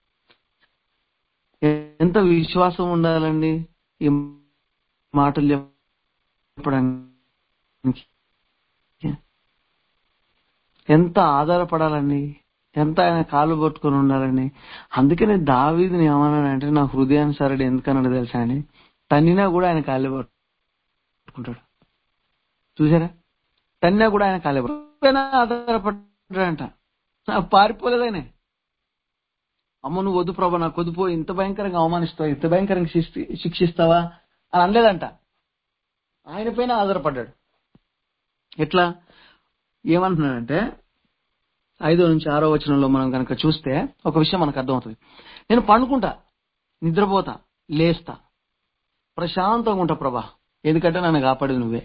Speaker 1: ఎంత విశ్వాసం ఉండాలండి ఈ మాటలు చెప్పడానికి ఎంత ఆధారపడాలండి ఎంత ఆయన కాళ్ళు పట్టుకొని ఉండాలండి అందుకనే దావీదిని ఏమన్నాడంటే నా హృదయానుసారుడు ఎందుకన్నాడు తెలుసా అని తన్నినా కూడా ఆయన కాళ్ళు పట్టుకుంటాడు చూసారా తన్నినా కూడా ఆయన కాళ్ళు పట్టుకుంటాడు ఆధారపడ్డాడంట నాకు పారిపోలేదనే అమ్మ నువ్వు వద్దు ప్రభా నాకు వద్దుపో ఇంత భయంకరంగా అవమానిస్తావా ఇంత భయంకరంగా శిక్షి- శిక్షిస్తావా అని అనలేదంట ఆయన పైన ఆధారపడ్డాడు ఎట్లా ఏమంటున్నాడంటే ఐదో నుంచి ఆరో వచనంలో మనం కనుక చూస్తే ఒక విషయం మనకు అర్థమవుతుంది నేను పండుకుంటా నిద్రపోతా లేస్తా ప్రశాంతంగా ఉంటా ప్రభా ఎందుకంటే నన్ను కాపాడేది నువ్వే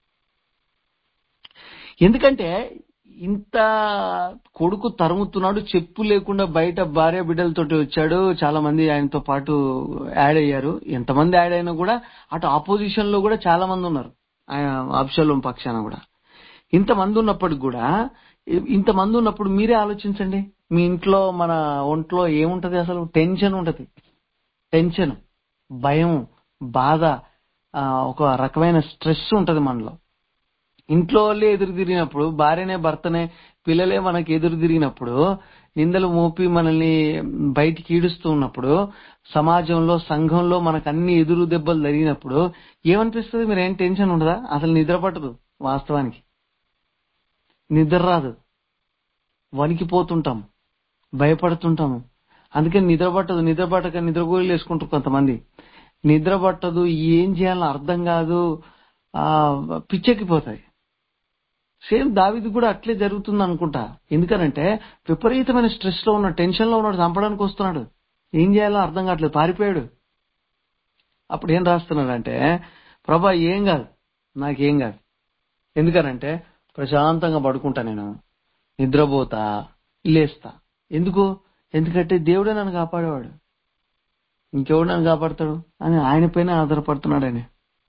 Speaker 1: ఎందుకంటే ఇంత కొడుకు తరుముతున్నాడు చెప్పు లేకుండా బయట భార్య బిడ్డలతోటి వచ్చాడు చాలా మంది ఆయనతో పాటు యాడ్ అయ్యారు ఎంతమంది యాడ్ అయినా కూడా అటు ఆపోజిషన్ లో కూడా చాలా మంది ఉన్నారు ఆయన అబ్షలోం పక్షాన కూడా ఇంతమంది ఉన్నప్పటికి కూడా ఇ- ఇంతమంది ఉన్నప్పుడు మీరే ఆలోచించండి మీ ఇంట్లో మన ఒంట్లో ఏముంటది అసలు టెన్షన్ ఉంటది టెన్షన్ భయం బాధ ఆ, ఒక రకమైన స్ట్రెస్ ఉంటది మనలో ఇంట్లో వాళ్ళే ఎదురు తిరిగినప్పుడు భార్యనే భర్తనే పిల్లలే మనకి ఎదురు తిరిగినప్పుడు నిందలు మోపి మనల్ని బయటికి ఈడుస్తూ ఉన్నప్పుడు సమాజంలో సంఘంలో మనకు అన్ని ఎదురు దెబ్బలు జరిగినప్పుడు ఏమనిపిస్తుంది మీరు ఏం టెన్షన్ ఉండదా అసలు నిద్ర పట్టదు వాస్తవానికి నిద్ర రాదు వణికిపోతుంటాం భయపడుతుంటాము అందుకని నిద్ర పట్టదు నిద్ర పట్టక నిద్ర గోళీలు వేసుకుంటారు కొంతమంది నిద్ర పట్టదు ఏం చేయాలో అర్థం కాదు ఆ పిచ్చెక్కిపోతాయి సేమ్ దావిది కూడా అట్లే జరుగుతుంది అనుకుంటా ఎందుకనంటే విపరీతమైన స్ట్రెస్ లో ఉన్నాడు టెన్షన్ లో ఉన్నాడు చంపడానికి వస్తున్నాడు ఏం చేయాలో అర్థం కావట్లేదు పారిపోయాడు అప్పుడు ఏం రాస్తున్నాడు అంటే ప్రభా ఏం కాదు నాకేం కాదు ఎందుకనంటే ప్రశాంతంగా పడుకుంటా నేను నిద్రపోతా లేస్తా ఎందుకు ఎందుకంటే దేవుడే నన్ను కాపాడేవాడు ఇంకెవడు నన్ను కాపాడతాడు అని ఆయన పైన ఆధారపడుతున్నాడు ఆయన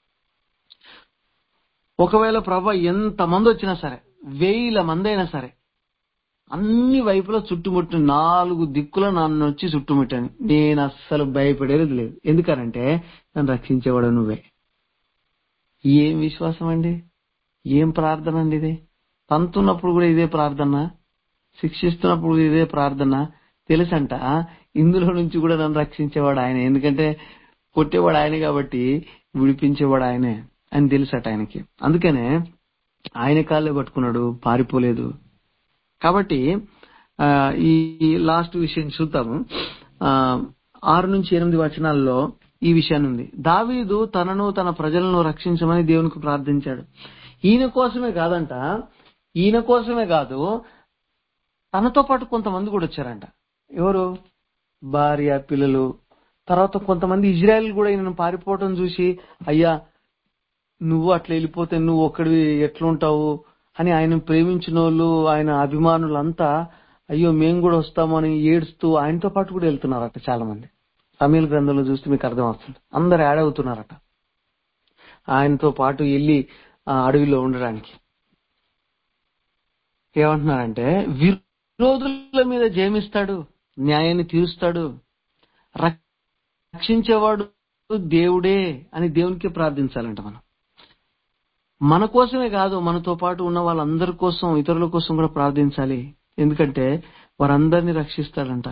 Speaker 1: ఒకవేళ ప్రభ ఎంత మంది వచ్చినా సరే వేల మంది అయినా సరే అన్ని వైపులా చుట్టుముట్టిన నాలుగు దిక్కుల నన్ను వచ్చి చుట్టుముట్టాను నేను అస్సలు భయపడేది లేదు ఎందుకనంటే నన్ను రక్షించేవాడు నువ్వే ఏం విశ్వాసం అండి ఏం ప్రార్థన అండి ఇది తంతున్నప్పుడు కూడా ఇదే ప్రార్థన శిక్షిస్తున్నప్పుడు కూడా ఇదే ప్రార్థన తెలుసంట ఇందులో నుంచి కూడా నన్ను రక్షించేవాడు ఆయన ఎందుకంటే కొట్టేవాడు ఆయనే కాబట్టి విడిపించేవాడు ఆయనే అని తెలుసట ఆయనకి అందుకనే ఆయన కాళ్ళే పట్టుకున్నాడు పారిపోలేదు కాబట్టి ఆ, ఈ లాస్ట్ విషయం చూద్దాము ఆ, ఆరు నుంచి ఎనిమిది వచనాల్లో ఈ విషయాన్ని ఉంది దావీదు తనను తన ప్రజలను రక్షించమని దేవునికి ప్రార్థించాడు ఈయన కోసమే కాదంట ఈయన కోసమే కాదు తనతో పాటు కొంతమంది కూడా వచ్చారంట ఎవరు భార్య పిల్లలు తర్వాత కొంతమంది ఇజ్రాయెల్ కూడా ఈయనను పారిపోవటం చూసి అయ్యా నువ్వు అట్లా వెళ్ళిపోతే నువ్వు ఒక్కడివి ఎట్లుంటావు అని ఆయన ప్రేమించిన వాళ్ళు ఆయన అభిమానులంతా అయ్యో మేము కూడా వస్తామని ఏడుస్తూ ఆయనతో పాటు కూడా వెళ్తున్నారట చాలా మంది తమిళ గ్రంథంలో చూస్తే మీకు అర్థం అవుతుంది అందరు యాడ్ అవుతున్నారట ఆయనతో పాటు వెళ్ళి ఆ అడవిలో ఉండడానికి ఏమంటున్నారంటే విరోధుల మీద జయమిస్తాడు న్యాయాన్ని తీరుస్తాడు రక్షించేవాడు దేవుడే అని దేవునికి ప్రార్థించాలంట మనం మన కోసమే కాదు మనతో పాటు ఉన్న వాళ్ళందరి కోసం ఇతరుల కోసం కూడా ప్రార్థించాలి ఎందుకంటే వారందరినీ రక్షిస్తాడంట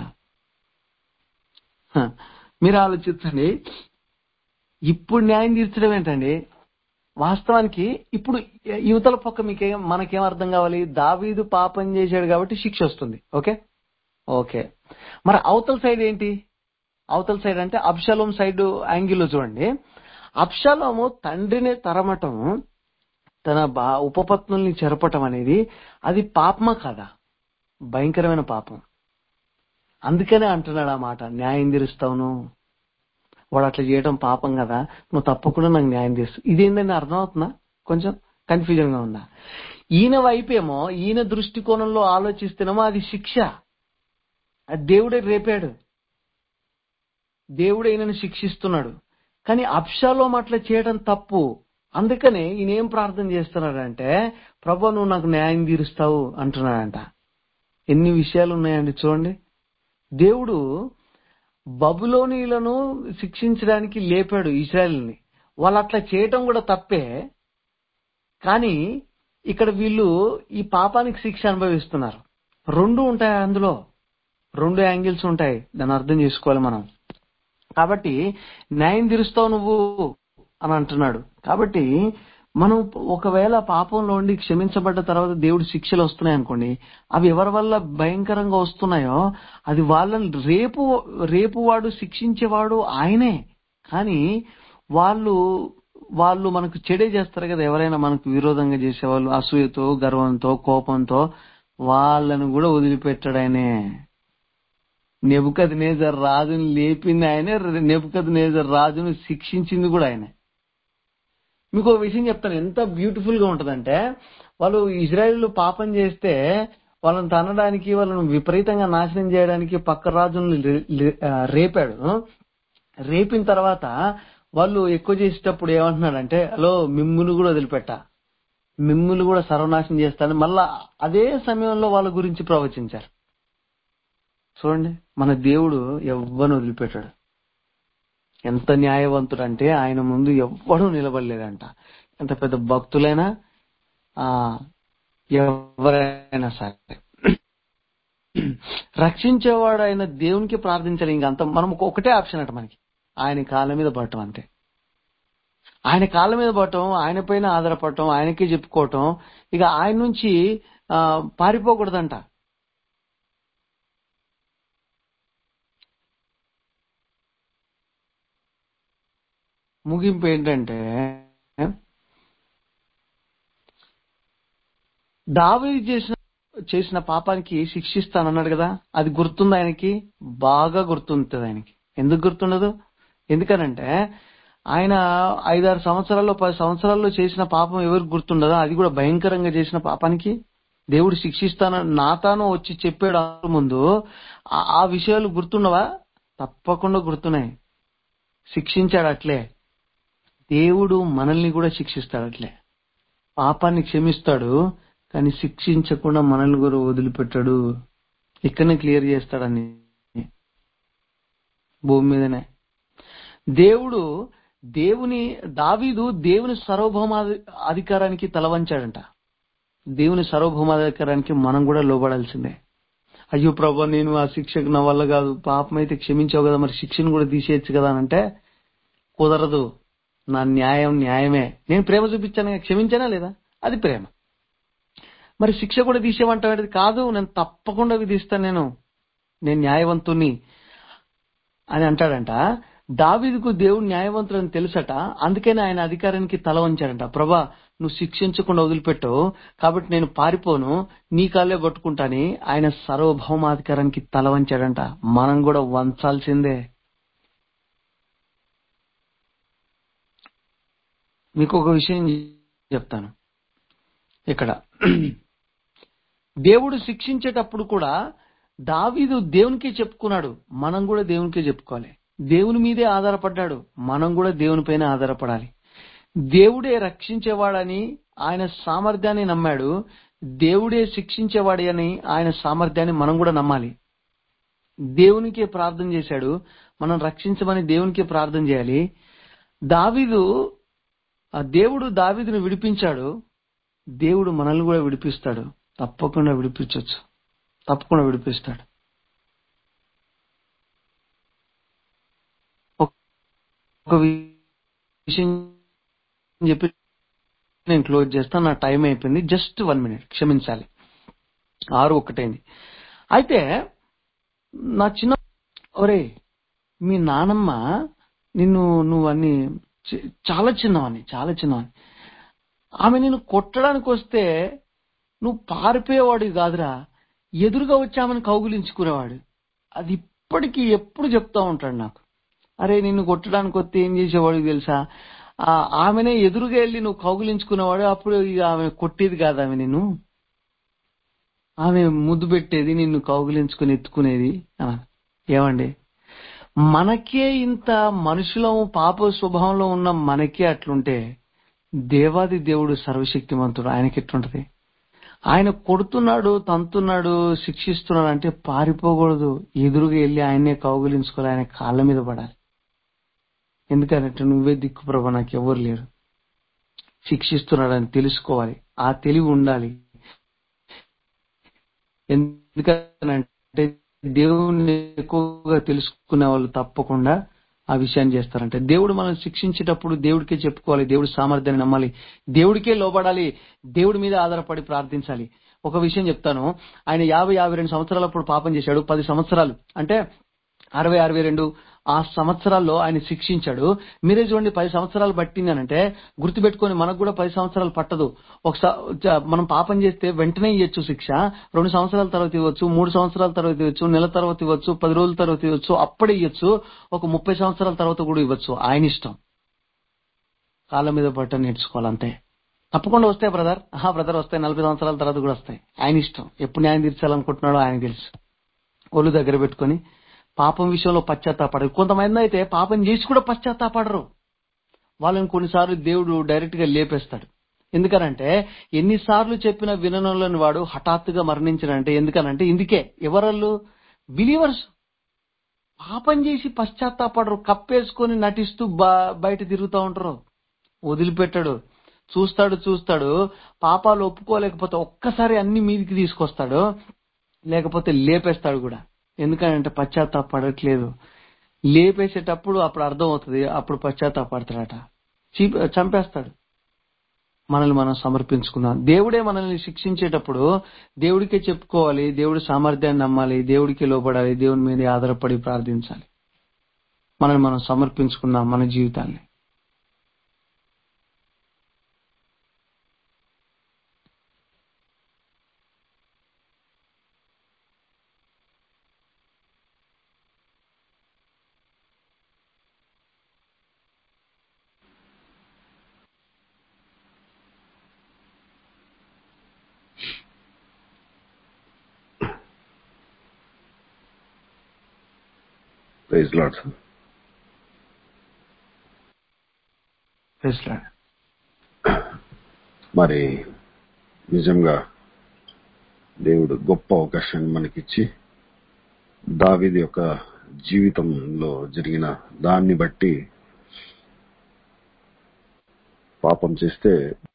Speaker 1: హ, మీరు ఆలోచించండి ఇప్పుడు న్యాయం తీర్చడం ఏంటండి వాస్తవానికి ఇప్పుడు యువతల పక్క మీకేం మనకేం అర్థం కావాలి దావీదు పాపం చేశాడు కాబట్టి శిక్ష వస్తుంది ఓకే ఓకే మరి అవతల సైడ్ ఏంటి అవతల సైడ్ అంటే అబ్షలోం సైడ్ యాంగిల్లో చూడండి అబ్షలోము తండ్రిని తరమటం తన బా ఉపపత్నుల్ని చెరపటం అనేది అది పాపమా కాదా భయంకరమైన పాపం అందుకనే అంటున్నాడు ఆ మాట న్యాయం తీరుస్తావును వాడు అట్లా చేయడం పాపం కదా నువ్వు తప్పకుండా నాకు న్యాయం తీరుస్తావు ఇదేందని అర్థమవుతుందా కొంచెం కన్ఫ్యూజన్ గా ఉందా ఈయన వైపేమో ఈయన దృష్టికోణంలో ఆలోచిస్తేనేమో అది శిక్ష అది దేవుడే రేపాడు దేవుడు ఈయనను శిక్షిస్తున్నాడు కానీ అప్షాలోం అట్లా చేయడం తప్పు అందుకనే ఈయన ఏం ప్రార్థన చేస్తున్నాడంటే ప్రభు నువ్వు నాకు న్యాయం తీరుస్తావు అంటున్నాడంట ఎన్ని విషయాలు ఉన్నాయండి చూడండి దేవుడు బబులోనీలను శిక్షించడానికి లేపాడు ఇస్రాయల్ని వాళ్ళు అట్లా చేయటం కూడా తప్పే కానీ ఇక్కడ వీళ్ళు ఈ పాపానికి శిక్ష అనుభవిస్తున్నారు రెండు ఉంటాయి అందులో రెండు యాంగిల్స్ ఉంటాయి దాన్ని అర్థం చేసుకోవాలి మనం కాబట్టి న్యాయం తీరుస్తావు నువ్వు అని అంటున్నాడు కాబట్టి మనం ఒకవేళ పాపంలో ఉండి క్షమించబడ్డ తర్వాత దేవుడి శిక్షలు వస్తున్నాయి అనుకోండి అవి ఎవరి వల్ల భయంకరంగా వస్తున్నాయో అది వాళ్ళని రేపు రేపు వాడు శిక్షించేవాడు ఆయనే కానీ వాళ్ళు వాళ్ళు మనకు చెడే చేస్తారు కదా ఎవరైనా మనకు విరోధంగా చేసేవాళ్ళు అసూయతో గర్వంతో కోపంతో వాళ్ళను కూడా వదిలిపెట్టాడు ఆయనే నెబుకద్ నేజర్ రాజుని లేపింది ఆయనే నెబుకద్ నేజర్ రాజును శిక్షించింది కూడా ఆయనే మీకు ఒక విషయం చెప్తాను ఎంత బ్యూటిఫుల్ గా ఉంటదంటే వాళ్ళు ఇజ్రాయెల్ పాపం చేస్తే వాళ్ళని తనడానికి వాళ్ళను విపరీతంగా నాశనం చేయడానికి పక్క రాజును రే- లే- ఆ, రేపాడు రేపిన తర్వాత వాళ్ళు ఎక్కువ చేసేటప్పుడు ఏమంటున్నాడంటే హలో మిమ్మును కూడా వదిలిపెట్టా మిమ్ములు కూడా సర్వనాశనం చేస్తాను మళ్ళా అదే సమయంలో వాళ్ళ గురించి ప్రవచించారు చూడండి మన దేవుడు ఎవ్వను వదిలిపెట్టాడు ఎంత న్యాయవంతుడు అంటే ఆయన ముందు ఎవ్వడూ నిలబడలేదంట ఎంత పెద్ద భక్తులైనా ఆ ఎవరైనా సరే రక్షించేవాడు ఆయన దేవునికి ప్రార్థించాలి ఇంకంత మనం ఒక- ఒకటే ఆప్షన్ అంట మనకి ఆయన కాళ్ళ మీద పడటం అంతే ఆయన కాళ్ళ మీద పడటం ఆయన పైన ఆధారపడటం ఆయనకే చెప్పుకోవటం ఇక ఆయన నుంచి ఆ, పారిపోకూడదంట ముగింపు ఏంటంటే దావీదు చేసిన చేసిన పాపానికి శిక్షిస్తానన్నాడు కదా అది గుర్తుంది ఆయనకి బాగా గుర్తుంటుంది ఆయనకి ఎందుకు గుర్తుండదు ఎందుకనంటే ఆయన ఐదారు సంవత్సరాల్లో పది సంవత్సరాల్లో చేసిన పాపం ఎవరికి గుర్తుండదో అది కూడా భయంకరంగా చేసిన పాపానికి దేవుడు శిక్షిస్తానని నాతాను వచ్చి చెప్పాడు ఆ ముందు ఆ- ఆ విషయాలు గుర్తుండవా తప్పకుండా గుర్తున్నాయి శిక్షించాడు అట్లే దేవుడు మనల్ని కూడా శిక్షిస్తాడు అట్లే పాపాన్ని క్షమిస్తాడు కానీ శిక్షించకుండా మనల్ని కూడా వదిలిపెట్టాడు ఇక్కడనే క్లియర్ చేస్తాడని భూమి మీదనే దేవుడు దేవుని దావీదు దేవుని సార్వభౌమ అధికారానికి తలవంచాడంట దేవుని సార్వభౌమాధికారానికి మనం కూడా లోబడాల్సిందే అయ్యో ప్రభా నేను ఆ శిక్షకు నా వల్ల కాదు పాపం అయితే క్షమించావు కదా మరి శిక్షను కూడా తీసేయచ్చు కదా అని అంటే కుదరదు నా న్యాయం న్యాయమే నేను ప్రేమ చూపించాను కదా, క్షమించానా లేదా అది ప్రేమ మరి శిక్ష కూడా తీసేమంటాడు కాదు నేను తప్పకుండా విధిస్తాను నేను నేను న్యాయవంతుని అని అంటాడంట దావీదుకు దేవుడు న్యాయవంతుడని తెలుసట అందుకని ఆయన అధికారానికి తల వంచాడంట ప్రభా నువ్వు శిక్షించకుండా వదిలిపెట్టు కాబట్టి నేను పారిపోను నీ కాళ్ళే పట్టుకుంటాని ఆయన సర్వభౌమాధికారానికి తల వంచాడంట మనం కూడా వంచాల్సిందే మీకు ఒక విషయం చెప్తాను ఇక్కడ దేవుడు శిక్షించేటప్పుడు కూడా దావీదు దేవునికే చెప్పుకున్నాడు మనం కూడా దేవునికే చెప్పుకోవాలి దేవుని మీదే ఆధారపడ్డాడు మనం కూడా దేవునిపైన ఆధారపడాలి దేవుడే రక్షించేవాడని ఆయన సామర్థ్యాన్ని నమ్మాడు దేవుడే శిక్షించేవాడి అని ఆయన సామర్థ్యాన్ని మనం కూడా నమ్మాలి దేవునికే ప్రార్థన చేశాడు మనం రక్షించమని దేవునికే ప్రార్థన చేయాలి దావీదు ఆ దేవుడు దావీదును విడిపించాడు దేవుడు మనల్ని కూడా విడిపిస్తాడు తప్పకుండా విడిపించవచ్చు తప్పకుండా విడిపిస్తాడు ఒక విషయం చెప్పి నేను క్లోజ్ చేస్తాను నా టైం అయిపోయింది జస్ట్ వన్ మినిట్ క్షమించాలి ఆరు ఒకటైంది అయితే నా చిన్న ఒరే మీ నానమ్మ నిన్ను నువ్వు అన్ని చి- చాలా చిన్నవాన్ని చాలా చిన్నవాన్ని ఆమె నిన్ను కొట్టడానికి వస్తే నువ్వు పారిపోయేవాడు కాదురా ఎదురుగా వచ్చి ఆమెను కౌగులించుకునేవాడు అది ఇప్పటికీ ఎప్పుడు చెప్తా ఉంటాడు నాకు అరే నిన్ను కొట్టడానికి వస్తే ఏం చేసేవాడు తెలుసా ఆ ఆమెనే ఎదురుగా వెళ్ళి నువ్వు కౌగులించుకునేవాడు అప్పుడు ఇక ఆమె కొట్టేది కాదు ఆమె నిన్ను ఆమె ముద్దు పెట్టేది నిన్ను కౌగులించుకుని ఎత్తుకునేది ఆ, ఏమండి మనకే ఇంత మనుషులం పాప స్వభావంలో ఉన్న మనకే అట్లుంటే దేవాది దేవుడు సర్వశక్తిమంతుడు ఆయనకి ఎట్లుంటది ఆయన కొడుతున్నాడు తంతున్నాడు శిక్షిస్తున్నాడు అంటే పారిపోకూడదు ఎదురుగా వెళ్ళి ఆయన్నే కౌగులించుకోవాలి ఆయన కాళ్ళ మీద పడాలి ఎందుకంటే నువ్వే దిక్కు ప్రభా నాకు ఎవరు లేరు శిక్షిస్తున్నాడని తెలుసుకోవాలి ఆ తెలివి ఉండాలి ఎందుకంటే దేవుణ్ణి ఎక్కువగా తెలుసుకునే వాళ్ళు తప్పకుండా ఆ విషయాన్ని చేస్తారంటే దేవుడు మనం శిక్షించేటప్పుడు దేవుడికే చెప్పుకోవాలి దేవుడి సామర్థ్యాన్ని నమ్మాలి దేవుడికే లోబడాలి దేవుడి మీద ఆధారపడి ప్రార్థించాలి ఒక విషయం చెప్తాను ఆయన యాభై యాభై రెండు సంవత్సరాలప్పుడు పాపం చేశాడు పది సంవత్సరాలు అంటే అరవై అరవై రెండు ఆ సంవత్సరాల్లో ఆయన శిక్షించాడు మీరే చూడండి పది సంవత్సరాలు పట్టిందనంటే గుర్తుపెట్టుకొని మనకు కూడా పది సంవత్సరాలు పట్టదు ఒకసారి మనం పాపం చేస్తే వెంటనే ఇవ్వచ్చు శిక్ష రెండు సంవత్సరాల తర్వాత ఇవ్వచ్చు మూడు సంవత్సరాల తర్వాత ఇవ్వచ్చు నెల తర్వాత ఇవ్వచ్చు పది రోజుల తర్వాత ఇవ్వచ్చు అప్పుడే ఇవ్వచ్చు ఒక ముప్పై సంవత్సరాల తర్వాత కూడా ఇవ్వచ్చు ఆయన ఇష్టం కాళ్ళ మీద పట్ట నేర్చుకోవాలి అంతే తప్పకుండా వస్తాయి బ్రదర్ ఆహా బ్రదర్ వస్తాయి నలభై సంవత్సరాల తర్వాత కూడా వస్తాయి ఆయన ఇష్టం ఎప్పుడు న్యాయం తీర్చాలనుకుంటున్నాడో ఆయన తెలుసు ఒళ్ళు దగ్గర పెట్టుకొని పాపం విషయంలో పశ్చాత్తాపడరు కొంతమంది అయితే పాపం చేసి కూడా పశ్చాత్తాపడరు వాళ్ళని కొన్నిసార్లు దేవుడు డైరెక్ట్ గా లేపేస్తాడు ఎందుకనంటే ఎన్నిసార్లు చెప్పిన విననంలోని వాడు హఠాత్తుగా మరణించడంటే ఎందుకనంటే ఇందుకే ఎవరళ్ళు బిలీవర్స్ పాపం చేసి పశ్చాత్తాపడరు కప్పేసుకొని నటిస్తూ బ- బయట తిరుగుతూ ఉంటారు వదిలిపెట్టాడు చూస్తాడు చూస్తాడు పాపాలు ఒప్పుకోలేకపోతే ఒక్కసారి అన్ని మీదికి తీసుకొస్తాడు లేకపోతే లేపేస్తాడు కూడా ఎందుకంటే పశ్చాత్తాపడట్లేదు లేపేసేటప్పుడు అప్పుడు అర్థం అవుతుంది అప్పుడు పశ్చాత్తాపడతాడట చీ- చంపేస్తాడు మనల్ని మనం సమర్పించుకుందాం దేవుడే మనల్ని శిక్షించేటప్పుడు దేవుడికే చెప్పుకోవాలి దేవుడి సామర్థ్యాన్ని నమ్మాలి దేవుడికి లోబడాలి దేవుని మీద ఆధారపడి ప్రార్థించాలి మనల్ని మనం సమర్పించుకుందాం మన జీవితాన్ని
Speaker 2: praise Lord sir
Speaker 1: Praise Lord.
Speaker 2: మరి నిజంగా దేవుడు గొప్ప అవకాశాన్ని మనకిచ్చి దావీది యొక్క జీవితంలో జరిగిన దాన్ని బట్టి పాపం చేస్తే